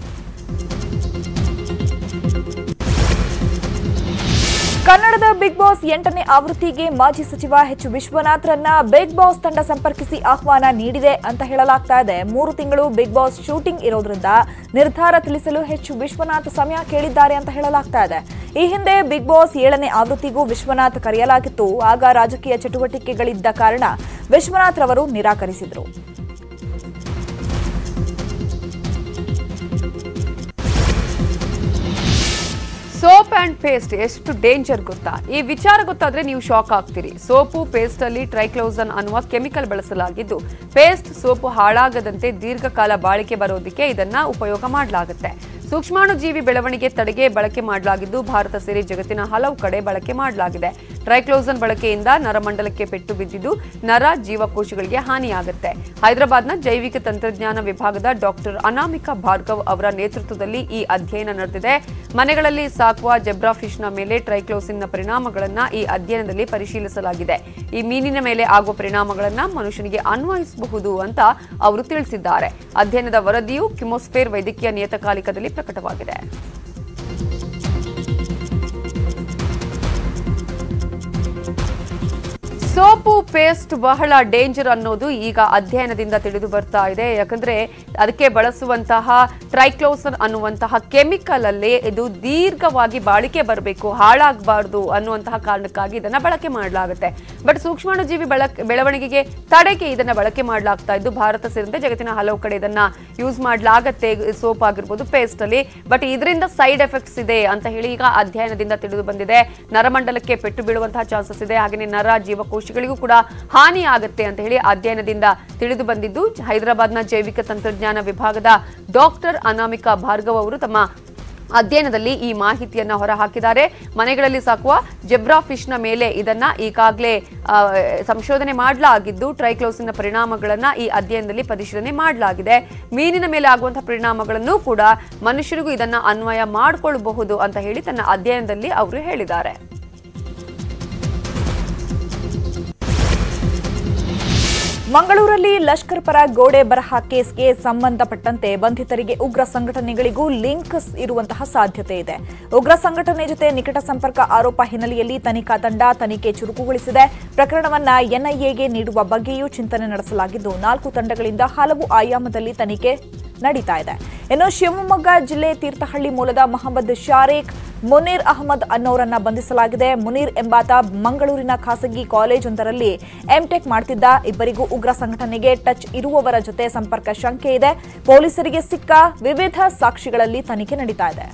Speaker 2: ಕನ್ನಡದ ಬಿಗ್ ಬಾಸ್ ಎಂಟನೇ ಆವೃತ್ತಿಗೆ ಮಾಜಿ ಸಚಿವ ಎಚ್ ವಿಶ್ವನಾಥ್ರನ್ನ ಬಿಗ್ ಬಾಸ್ ತಂಡ ಸಂಪರ್ಕಿಸಿ ಆಹ್ವಾನ ನೀಡಿದೆ ಅಂತ ಹೇಳಲಾಗ್ತಾ ಇದೆ ಮೂರು ತಿಂಗಳು ಬಿಗ್ ಬಾಸ್ ಶೂಟಿಂಗ್ ಇರೋದ್ರಿಂದ ನಿರ್ಧಾರ ತಿಳಿಸಲು ಎಚ್ ವಿಶ್ವನಾಥ್ ಸಮಯ ಕೇಳಿದ್ದಾರೆ ಅಂತ ಹೇಳಲಾಗ್ತಾ ಇದೆ ಈ ಹಿಂದೆ ಬಿಗ್ ಬಾಸ್ ಏಳನೇ ಆವೃತ್ತಿಗೂ ವಿಶ್ವನಾಥ್ ಕರೆಯಲಾಗಿತ್ತು ಆಗ ರಾಜಕೀಯ ಚಟುವಟಿಕೆಗಳಿದ್ದ ಕಾರಣ ವಿಶ್ವನಾಥ್ ರವರು ನಿರಾಕರಿಸಿದ್ರು
Speaker 1: ಸೋಪ್ ಅಂಡ್ ಪೇಸ್ಟ್ ಎಷ್ಟು ಡೇಂಜರ್ ಗೊತ್ತಾ ಈ ವಿಚಾರ ಗೊತ್ತಾದ್ರೆ ನೀವು ಶಾಕ್ ಆಗ್ತೀರಿ ಸೋಪು ಪೇಸ್ಟ್ ಅಲ್ಲಿ ಟ್ರೈಕ್ಲೋಸನ್ ಅನ್ನುವ ಕೆಮಿಕಲ್ ಬಳಸಲಾಗಿದ್ದು ಪೇಸ್ಟ್ ಸೋಪು ಹಾಳಾಗದಂತೆ ದೀರ್ಘಕಾಲ ಬಾಳಿಕೆ ಬರೋದಕ್ಕೆ ಇದನ್ನ ಉಪಯೋಗ ಮಾಡಲಾಗುತ್ತೆ ಸೂಕ್ಷ್ಮಾಣುಜೀವಿ ಬೆಳವಣಿಗೆ ತಡೆಗೆ ಬಳಕೆ ಮಾಡಲಾಗಿದ್ದು ಭಾರತ ಸೇರಿ ಜಗತ್ತಿನ ಹಲವು ಕಡೆ ಬಳಕೆ ಮಾಡಲಾಗಿದೆ ಟ್ರೈಕ್ಲೋಸನ್ ಬಳಕೆಯಿಂದ ನರಮಂಡಲಕ್ಕೆ ಪೆಟ್ಟು ಬಿದ್ದಿದ್ದು ನರ ಜೀವಕೋಶಗಳಿಗೆ ಹಾನಿಯಾಗುತ್ತೆ ಹೈದರಾಬಾದ್ನ ಜೈವಿಕ ತಂತ್ರಜ್ಞಾನ ವಿಭಾಗದ ಡಾಕ್ಟರ್ ಅನಾಮಿಕಾ ಭಾರ್ಗವ್ ಅವರ ನೇತೃತ್ವದಲ್ಲಿ ಈ ಅಧ್ಯಯನ ನಡೆದಿದೆ ಮನೆಗಳಲ್ಲಿ ಸಾಕುವ ಜೆಬ್ರಾ ಫಿಶ್ನ ಮೇಲೆ ಟ್ರೈಕ್ಲೋಸಿನ್ನ ಪರಿಣಾಮಗಳನ್ನ ಈ ಅಧ್ಯಯನದಲ್ಲಿ ಪರಿಶೀಲಿಸಲಾಗಿದೆ ಈ ಮೀನಿನ ಮೇಲೆ ಆಗುವ ಪರಿಣಾಮಗಳನ್ನ ಮನುಷ್ಯನಿಗೆ ಅನ್ವಯಿಸಬಹುದು ಅಂತ ಅವರು ತಿಳಿಸಿದ್ದಾರೆ ಅಧ್ಯಯನದ ವರದಿಯು ಕಿಮೋಸ್ಫೇರ್ ವೈದ್ಯಕೀಯ ನಿಯತಕಾಲಿಕದಲ್ಲಿ ಪ್ರಕಟವಾಗಿದೆ ಸೋಪು ಪೇಸ್ಟ್ ಬಹಳ ಡೇಂಜರ್ ಅನ್ನೋದು ಈಗ ಅಧ್ಯಯನದಿಂದ ತಿಳಿದು ಬರ್ತಾ ಇದೆ ಯಾಕಂದ್ರೆ ಅದಕ್ಕೆ ಬಳಸುವಂತಹ ಟ್ರೈಕ್ಲೋಸನ್ ಅನ್ನುವಂತಹ ಕೆಮಿಕಲ್ ಅಲ್ಲಿ ಇದು ದೀರ್ಘವಾಗಿ ಬಾಳಿಕೆ ಬರಬೇಕು ಹಾಳಾಗಬಾರ್ದು ಅನ್ನುವಂತಹ ಕಾರಣಕ್ಕಾಗಿ ಇದನ್ನ ಬಳಕೆ ಮಾಡಲಾಗುತ್ತೆ ಬಟ್ ಸೂಕ್ಷ್ಮಾಣುಜೀವಿ ಬಳಕೆ ಬೆಳವಣಿಗೆಗೆ ತಡೆಗೆ ಇದನ್ನ ಬಳಕೆ ಮಾಡಲಾಗ್ತಾ ಇದ್ದು ಭಾರತ ಸೇರಿದಂತೆ ಜಗತ್ತಿನ ಹಲವು ಕಡೆ ಇದನ್ನ ಯೂಸ್ ಮಾಡಲಾಗತ್ತೆ ಸೋಪ್ ಆಗಿರ್ಬೋದು ಪೇಸ್ಟ್ ಅಲ್ಲಿ ಬಟ್ ಇದರಿಂದ ಸೈಡ್ ಎಫೆಕ್ಟ್ಸ್ ಇದೆ ಅಂತ ಹೇಳಿ ಈಗ ಅಧ್ಯಯನದಿಂದ ತಿಳಿದು ಬಂದಿದೆ ನರಮಂಡಲಕ್ಕೆ ಪೆಟ್ಟು ಬೀಳುವಂತಹ ಚಾನ್ಸಸ್ ಇದೆ ಹಾಗೆಯೇ ನರ ಜೀವಕೋಶಗಳಿಗೂ ಕೂಡ ಹಾನಿ ಆಗುತ್ತೆ ಅಂತ ಹೇಳಿ ಅಧ್ಯಯನದಿಂದ ತಿಳಿದು ಬಂದಿದ್ದು ಹೈದರಾಬಾದ್ನ ಜೈವಿಕ ತಂತ್ರಜ್ಞಾನ ವಿಭಾಗದ ಡಾಕ್ಟರ್ ಅನಾಮಿಕಾ ಭಾರ್ಗವ್ ಅವರು ತಮ್ಮ ಅಧ್ಯಯನದಲ್ಲಿ ಈ ಮಾಹಿತಿಯನ್ನ ಹೊರಹಾಕಿದ್ದಾರೆ ಮನೆಗಳಲ್ಲಿ ಸಾಕುವ ಜೆಬ್ರಾ ಫಿಶ್ನ ಮೇಲೆ ಇದನ್ನ ಈಗಾಗಲೇ ಆ, ಸಂಶೋಧನೆ ಮಾಡಲಾಗಿದ್ದು ಟ್ರೈಕ್ಲೋಸಿನ ಪರಿಣಾಮಗಳನ್ನ ಈ ಅಧ್ಯಯನದಲ್ಲಿ ಪರಿಶೀಲನೆ ಮಾಡಲಾಗಿದೆ ಮೀನಿನ ಮೇಲೆ ಆಗುವಂತಹ ಪರಿಣಾಮಗಳನ್ನು ಕೂಡ ಮನುಷ್ಯರಿಗೂ ಇದನ್ನ ಅನ್ವಯ ಮಾಡಿಕೊಳ್ಳಬಹುದು ಅಂತ ಹೇಳಿ ತನ್ನ ಅಧ್ಯಯನದಲ್ಲಿ ಅವರು ಹೇಳಿದ್ದಾರೆ
Speaker 2: ಮಂಗಳೂರಲ್ಲಿ ಲಷ್ಕರ್ ಪರ ಗೋಡೆ ಬರಹ ಕೇಸ್ಗೆ ಸಂಬಂಧಪಟ್ಟಂತೆ ಬಂಧಿತರಿಗೆ ಉಗ್ರ ಸಂಘಟನೆಗಳಿಗೂ ಲಿಂಕ್ಸ್ ಇರುವಂತಹ ಸಾಧ್ಯತೆ ಇದೆ ಉಗ್ರ ಸಂಘಟನೆ ಜೊತೆ ನಿಕಟ ಸಂಪರ್ಕ ಆರೋಪ ಹಿನ್ನೆಲೆಯಲ್ಲಿ ತನಿಖಾ ತಂಡ ತನಿಖೆ ಚುರುಕುಗೊಳಿಸಿದೆ ಪ್ರಕರಣವನ್ನ ಎನ್ಐಎಗೆ ನೀಡುವ ಬಗ್ಗೆಯೂ ಚಿಂತನೆ ನಡೆಸಲಾಗಿದ್ದು ನಾಲ್ಕು ತಂಡಗಳಿಂದ ಹಲವು ಆಯಾಮದಲ್ಲಿ ತನಿಖೆ ನಡೀತಾ ಇದೆ ಇನ್ನು ಶಿವಮೊಗ್ಗ ಜಿಲ್ಲೆ ತೀರ್ಥಹಳ್ಳಿ ಮೂಲದ ಮೊಹಮ್ಮದ್ ಶಾರೇಕ್ ಮುನೀರ್ ಅಹಮದ್ ಅನ್ನೋರನ್ನ ಬಂಧಿಸಲಾಗಿದೆ ಮುನೀರ್ ಎಂಬಾತ ಮಂಗಳೂರಿನ ಖಾಸಗಿ ಕಾಲೇಜೊಂದರಲ್ಲಿ ಎಂಟೆಕ್ ಮಾಡ್ತಿದ್ದ ಇಬ್ಬರಿಗೂ ಉಗ್ರ ಸಂಘಟನೆಗೆ ಟಚ್ ಇರುವವರ ಜೊತೆ ಸಂಪರ್ಕ ಶಂಕೆ ಇದೆ ಪೊಲೀಸರಿಗೆ ಸಿಕ್ಕ ವಿವಿಧ ಸಾಕ್ಷಿಗಳಲ್ಲಿ ತನಿಖೆ ನಡೀತಾ ಇದೆ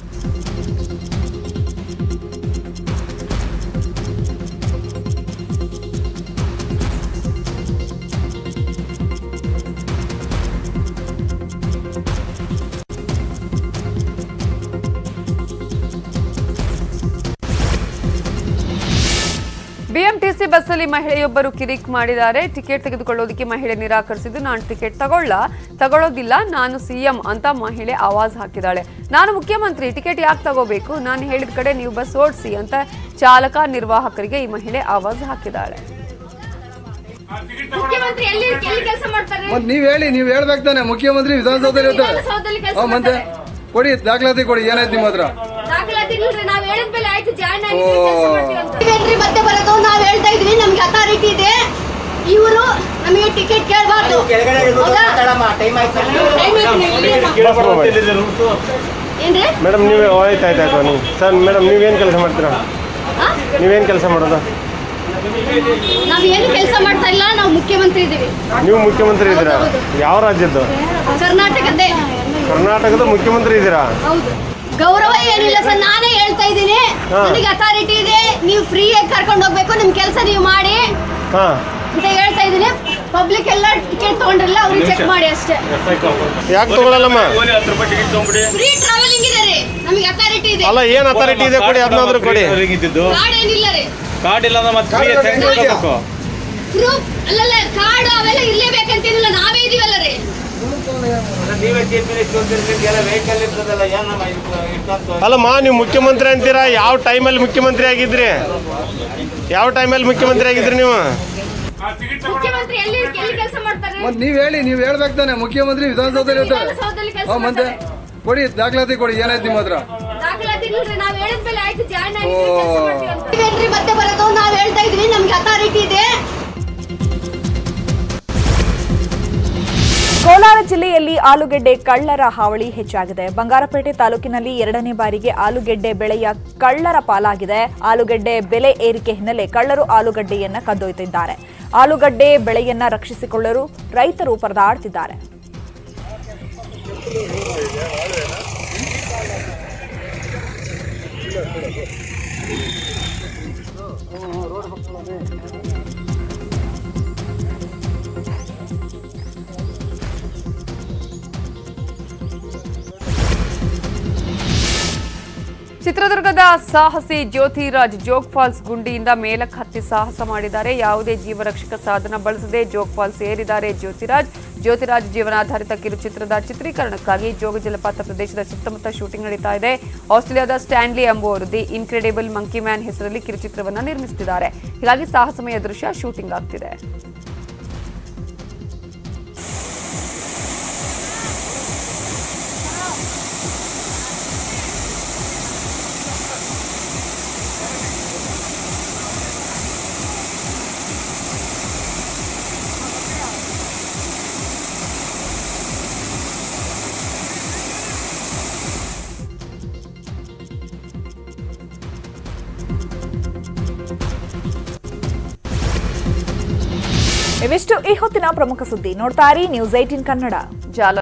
Speaker 1: ಬಿಎಂಟಿಸಿ ಬಸ್ಸಲ್ಲಿ ಮಹಿಳೆಯೊಬ್ಬರು ಕಿರಿಕ್ ಮಾಡಿದ್ದಾರೆ ಟಿಕೆಟ್ ತೆಗೆದುಕೊಳ್ಳೋದಕ್ಕೆ ಮಹಿಳೆ ನಿರಾಕರಿಸಿದ್ದು ನಾನು ಟಿಕೆಟ್ ತಗೊಳ್ಳ ತಗೊಳ್ಳೋದಿಲ್ಲ ನಾನು ಸಿಎಂ ಅಂತ ಮಹಿಳೆ ಆವಾಜ್ ಹಾಕಿದಾಳೆ ನಾನು ಮುಖ್ಯಮಂತ್ರಿ ಟಿಕೆಟ್ ಯಾಕೆ ತಗೋಬೇಕು ನಾನು ಹೇಳಿದ ಕಡೆ ನೀವು ಬಸ್ ಓಡಿಸಿ ಅಂತ ಚಾಲಕ ನಿರ್ವಾಹಕರಿಗೆ ಈ ಮಹಿಳೆ ಆವಾಜ್ ಹಾಕಿದಾಳೆ
Speaker 18: ಮುಖ್ಯಮಂತ್ರಿ ಎಲ್ಲಿ ಎಲ್ಲಿ ಕೆಲಸ ಮಾಡ್ತಾರೆ
Speaker 19: ಮತ್ ನೀವ್ ಹೇಳಿ ನೀವ್ ಹೇಳ್ಬೇಕು ತಾನೆ ಮುಖ್ಯಮಂತ್ರಿ ವಿಧಾನಸೌಧದಲ್ಲಿ ಇರ್ತಾರೆ
Speaker 18: ವಿಧಾನಸೌಧದಲ್ಲಿ ಕೆಲ್ಸ
Speaker 19: ಹಾ, ಮತ್ತೆ ಕೊಡಿ ದಾಖಲಾತಿ ಕೊಡಿ ಏನಾಯ್ತು ನಿಮ್ಮ ಹತ್ರ
Speaker 18: ದಾಖಲಾತಿ ಇಲ್ರಿ ನಾವ್ ಹೇಳಿದ ಮೇಲೆ ಆಯ್ತು ಜಾಯ್ನ್
Speaker 19: ಓ.
Speaker 18: ಆಗಿದ್ರಿ ಮತ್ತೆ ಬರೋದು ನಾವ್ ಹೇಳ್ತಾ ಇದ್ವಿ ನಮ್ಗೆ ಅಥಾರಿಟಿ ಇದೆ ಇವರು ನಮಗೆ ಟಿಕೆಟ್ ಕೇಳಬಾರ್ದು ಟೈಮ್ ಏನ್ರಿ
Speaker 20: ಮೇಡಮ್ ನೀವು ಆಯ್ತು ಆಯ್ತು ಆಯ್ತು ನೀವು ಸರ್ ಮೇಡಮ್ ನೀವೇನು ಕೆಲಸ ಮಾಡ್ತೀರಾ ನೀವೇನು ಕೆಲಸ ಮಾಡೋದು
Speaker 18: ನಾವ್ ಏನು ಕೆಲಸ ಮಾಡ್ತಾ ಇಲ್ಲ ನಾವು ಮುಖ್ಯಮಂತ್ರಿ ಇದೀವಿ
Speaker 20: ನೀವು ಮುಖ್ಯಮಂತ್ರಿ ಇದ್ದೀರಾ ಯಾವ ರಾಜ್ಯದ್ದು
Speaker 18: ಕರ್ನಾಟಕದೇ
Speaker 20: ಕರ್ನಾಟಕದ ಮುಖ್ಯಮಂತ್ರಿ ಇದ್ದೀರಾ
Speaker 18: ಹೌದು ಗೌರವ ಏನಿಲ್ಲ ಸರ್ ನಾನೇ ಹೇಳ್ತಾ ಇದ್ದೀನಿ
Speaker 20: ಹಾ.
Speaker 18: ನನಗೆ ಅಥಾರಿಟಿ ಇದೆ ನೀವು ಫ್ರೀ ಆಗಿ ಕರ್ಕೊಂಡು ಹೋಗ್ಬೇಕು ನಿಮ್ ಕೆಲಸ ನೀವು ಮಾಡಿ
Speaker 20: ಹಾಂ
Speaker 18: ಅಂತ ಹೇಳ್ತಾ ಇದ್ದೀನಿ ಪಬ್ಲಿಕ್ ಎಲ್ಲ ಟಿಕೆಟ್ ತಗೊಂಡ್ರಲ್ಲ ಅವ್ರಿಗೆ ಚೆಕ್ ಮಾಡಿ ಅಷ್ಟೇ
Speaker 20: ಯಾಕೆ ತಗೊಳ್ಳಲ್ಲಮ್ಮ
Speaker 18: ಫ್ರೀ ಟ್ರಾವೆಲಿಂಗ್ ಇದೆ ರೀ ನಮಗೆ ಅಥಾರಿಟಿ ಇದೆ
Speaker 20: ಅಲ್ಲ ಏನು ಅಥಾರಿಟಿ ಇದೆ ಕೊಡಿ ಅದನ್ನಾದ್ರೂ ಕೊಡಿ
Speaker 18: ಗಾಡಿ ಏನಿಲ್ಲ ರೀ
Speaker 3: ಕಾರ್ಡ್ ಇಲ್ಲ ಅಂದ್ರೆ ಮತ್ತೆ free ಹೆಂಗ್ ಕೊಡ್ಬೇಕು
Speaker 18: ಪ್ರೂಫ್ ಅಲ್ಲಲ್ಲ ಕಾರ್ಡ್ ಅವೆಲ್ಲ ಇರ್ಲೇಬೇಕಂತೇನಿಲ್ಲ ನಾವೇ ಇದೀವಲ್ಲ ರೀ
Speaker 3: ನೀವೇ ಚೀಫ್ ಮಿನಿಸ್ಟರ್ ಎಲ್ಲ ವೆಹಿಕಲ್ ಇರ್ತದಲ್ಲ ಏನಮ್ಮ ಇಟ್ಕೊಂತ
Speaker 20: ಅಲ್ಲಮ್ಮ ನೀವು ಮುಖ್ಯಮಂತ್ರಿ ಅಂತೀರಾ ಯಾವ ಟೈಮಲ್ಲಿ ಮುಖ್ಯಮಂತ್ರಿ ಆಗಿದ್ರಿ ಯಾವ ಟೈಮಲ್ಲಿ ಮುಖ್ಯಮಂತ್ರಿ ಆಗಿದ್ರಿ ನೀವು
Speaker 18: ಮುಖ್ಯಮಂತ್ರಿ ಎಲ್ಲಿ ಎಲ್ಲಿ ಕೆಲಸ ಮಾಡ್ತಾರೆ
Speaker 19: ಮತ್ ನೀವ್ ಹೇಳಿ ನೀವ್ ಹೇಳ್ಬೇಕು ತಾನೆ ಮುಖ್ಯಮಂತ್ರಿ ವಿಧಾನಸೌಧದಲ್ಲಿ ಇರ್ತಾರೆ
Speaker 18: ವಿಧಾನಸೌಧದಲ್ಲಿ ಕೆಲಸ
Speaker 19: ಹಾ, ಮತ್ತೆ
Speaker 18: ಮಾಡ್ತಾರೆ
Speaker 19: ಕೊಡಿ ದಾಖಲಾತಿ ಕೊಡಿ ಏನಾಯ್ತು ನಿಮ್ಮ ಹತ್ರ
Speaker 18: ದಾಖಲಾತಿ ಇಲ್ರಿ ನಾವ್ ಹೇಳಿದ್ಮೇಲೆ ಆಯ್ತು ಜಾಯ್ನ್
Speaker 19: ಓ.
Speaker 18: ಆಗಿದ್ವಿ ಮತ್ತೆ ಬರೋದು ನಾವ್ ಹೇಳ್ತಾ ಇದ್ವಿ ನಮ್ಗೆ ಅಥಾರಿಟಿ ಇದೆ
Speaker 2: ಕೋಲಾರ ಜಿಲ್ಲೆಯಲ್ಲಿ ಆಲೂಗೆಡ್ಡೆ ಕಳ್ಳರ ಹಾವಳಿ ಹೆಚ್ಚಾಗಿದೆ ಬಂಗಾರಪೇಟೆ ತಾಲೂಕಿನಲ್ಲಿ ಎರಡನೇ ಬಾರಿಗೆ ಆಲೂಗೆಡ್ಡೆ ಬೆಳೆಯ ಕಳ್ಳರ ಪಾಲಾಗಿದೆ ಆಲೂಗೆಡ್ಡೆ ಬೆಲೆ ಏರಿಕೆ ಹಿನ್ನೆಲೆ ಕಳ್ಳರು ಆಲೂಗಡ್ಡೆಯನ್ನ ಕದ್ದೊಯ್ತಿದ್ದಾರೆ ಆಲೂಗಡ್ಡೆ ಬೆಳೆಯನ್ನ ರಕ್ಷಿಸಿಕೊಳ್ಳಲು ರೈತರು ಪರದಾಡ್ತಿದ್ದಾರೆ
Speaker 1: ಚಿತ್ರದುರ್ಗದ ಸಾಹಸಿ ಜ್ಯೋತಿರಾಜ್ ಜೋಗ್ ಫಾಲ್ಸ್ ಗುಂಡಿಯಿಂದ ಮೇಲಕ್ಕೆ ಹತ್ತಿ ಸಾಹಸ ಮಾಡಿದ್ದಾರೆ ಯಾವುದೇ ಜೀವರಕ್ಷಕ ಸಾಧನ ಬಳಸದೆ ಜೋಗ್ ಫಾಲ್ಸ್ ಏರಿದ್ದಾರೆ ಜ್ಯೋತಿರಾಜ್ ಜ್ಯೋತಿರಾಜ್ ಜೀವನಾಧಾರಿತ ಕಿರುಚಿತ್ರದ ಚಿತ್ರೀಕರಣಕ್ಕಾಗಿ ಜೋಗ ಜಲಪಾತ ಪ್ರದೇಶದ ಸುತ್ತಮುತ್ತ ಶೂಟಿಂಗ್ ನಡೀತಾ ಇದೆ ಆಸ್ಟ್ರೇಲಿಯಾದ ಸ್ಟ್ಯಾನ್ಲಿ ಎಂಬುವರು ದಿ ಇನ್ಕ್ರೆಡಿಬಲ್ ಮಂಕಿ ಮ್ಯಾನ್ ಹೆಸರಲ್ಲಿ ಕಿರುಚಿತ್ರವನ್ನು ನಿರ್ಮಿಸುತ್ತಿದ್ದಾರೆ ಹೀಗಾಗಿ ಸಾಹಸಮಯ ದೃಶ್ಯ ಶೂಟಿಂಗ್ ಆಗ್ತಿದೆ
Speaker 2: ಇವಿಷ್ಟು ಈ ಹೊತ್ತಿನ ಪ್ರಮುಖ ಸುದ್ದಿ ನೋಡ್ತಾ ಇರಿ ನ್ಯೂಸ್ ಏಟಿನ್ ಕನ್ನಡ
Speaker 1: ಜಾಲ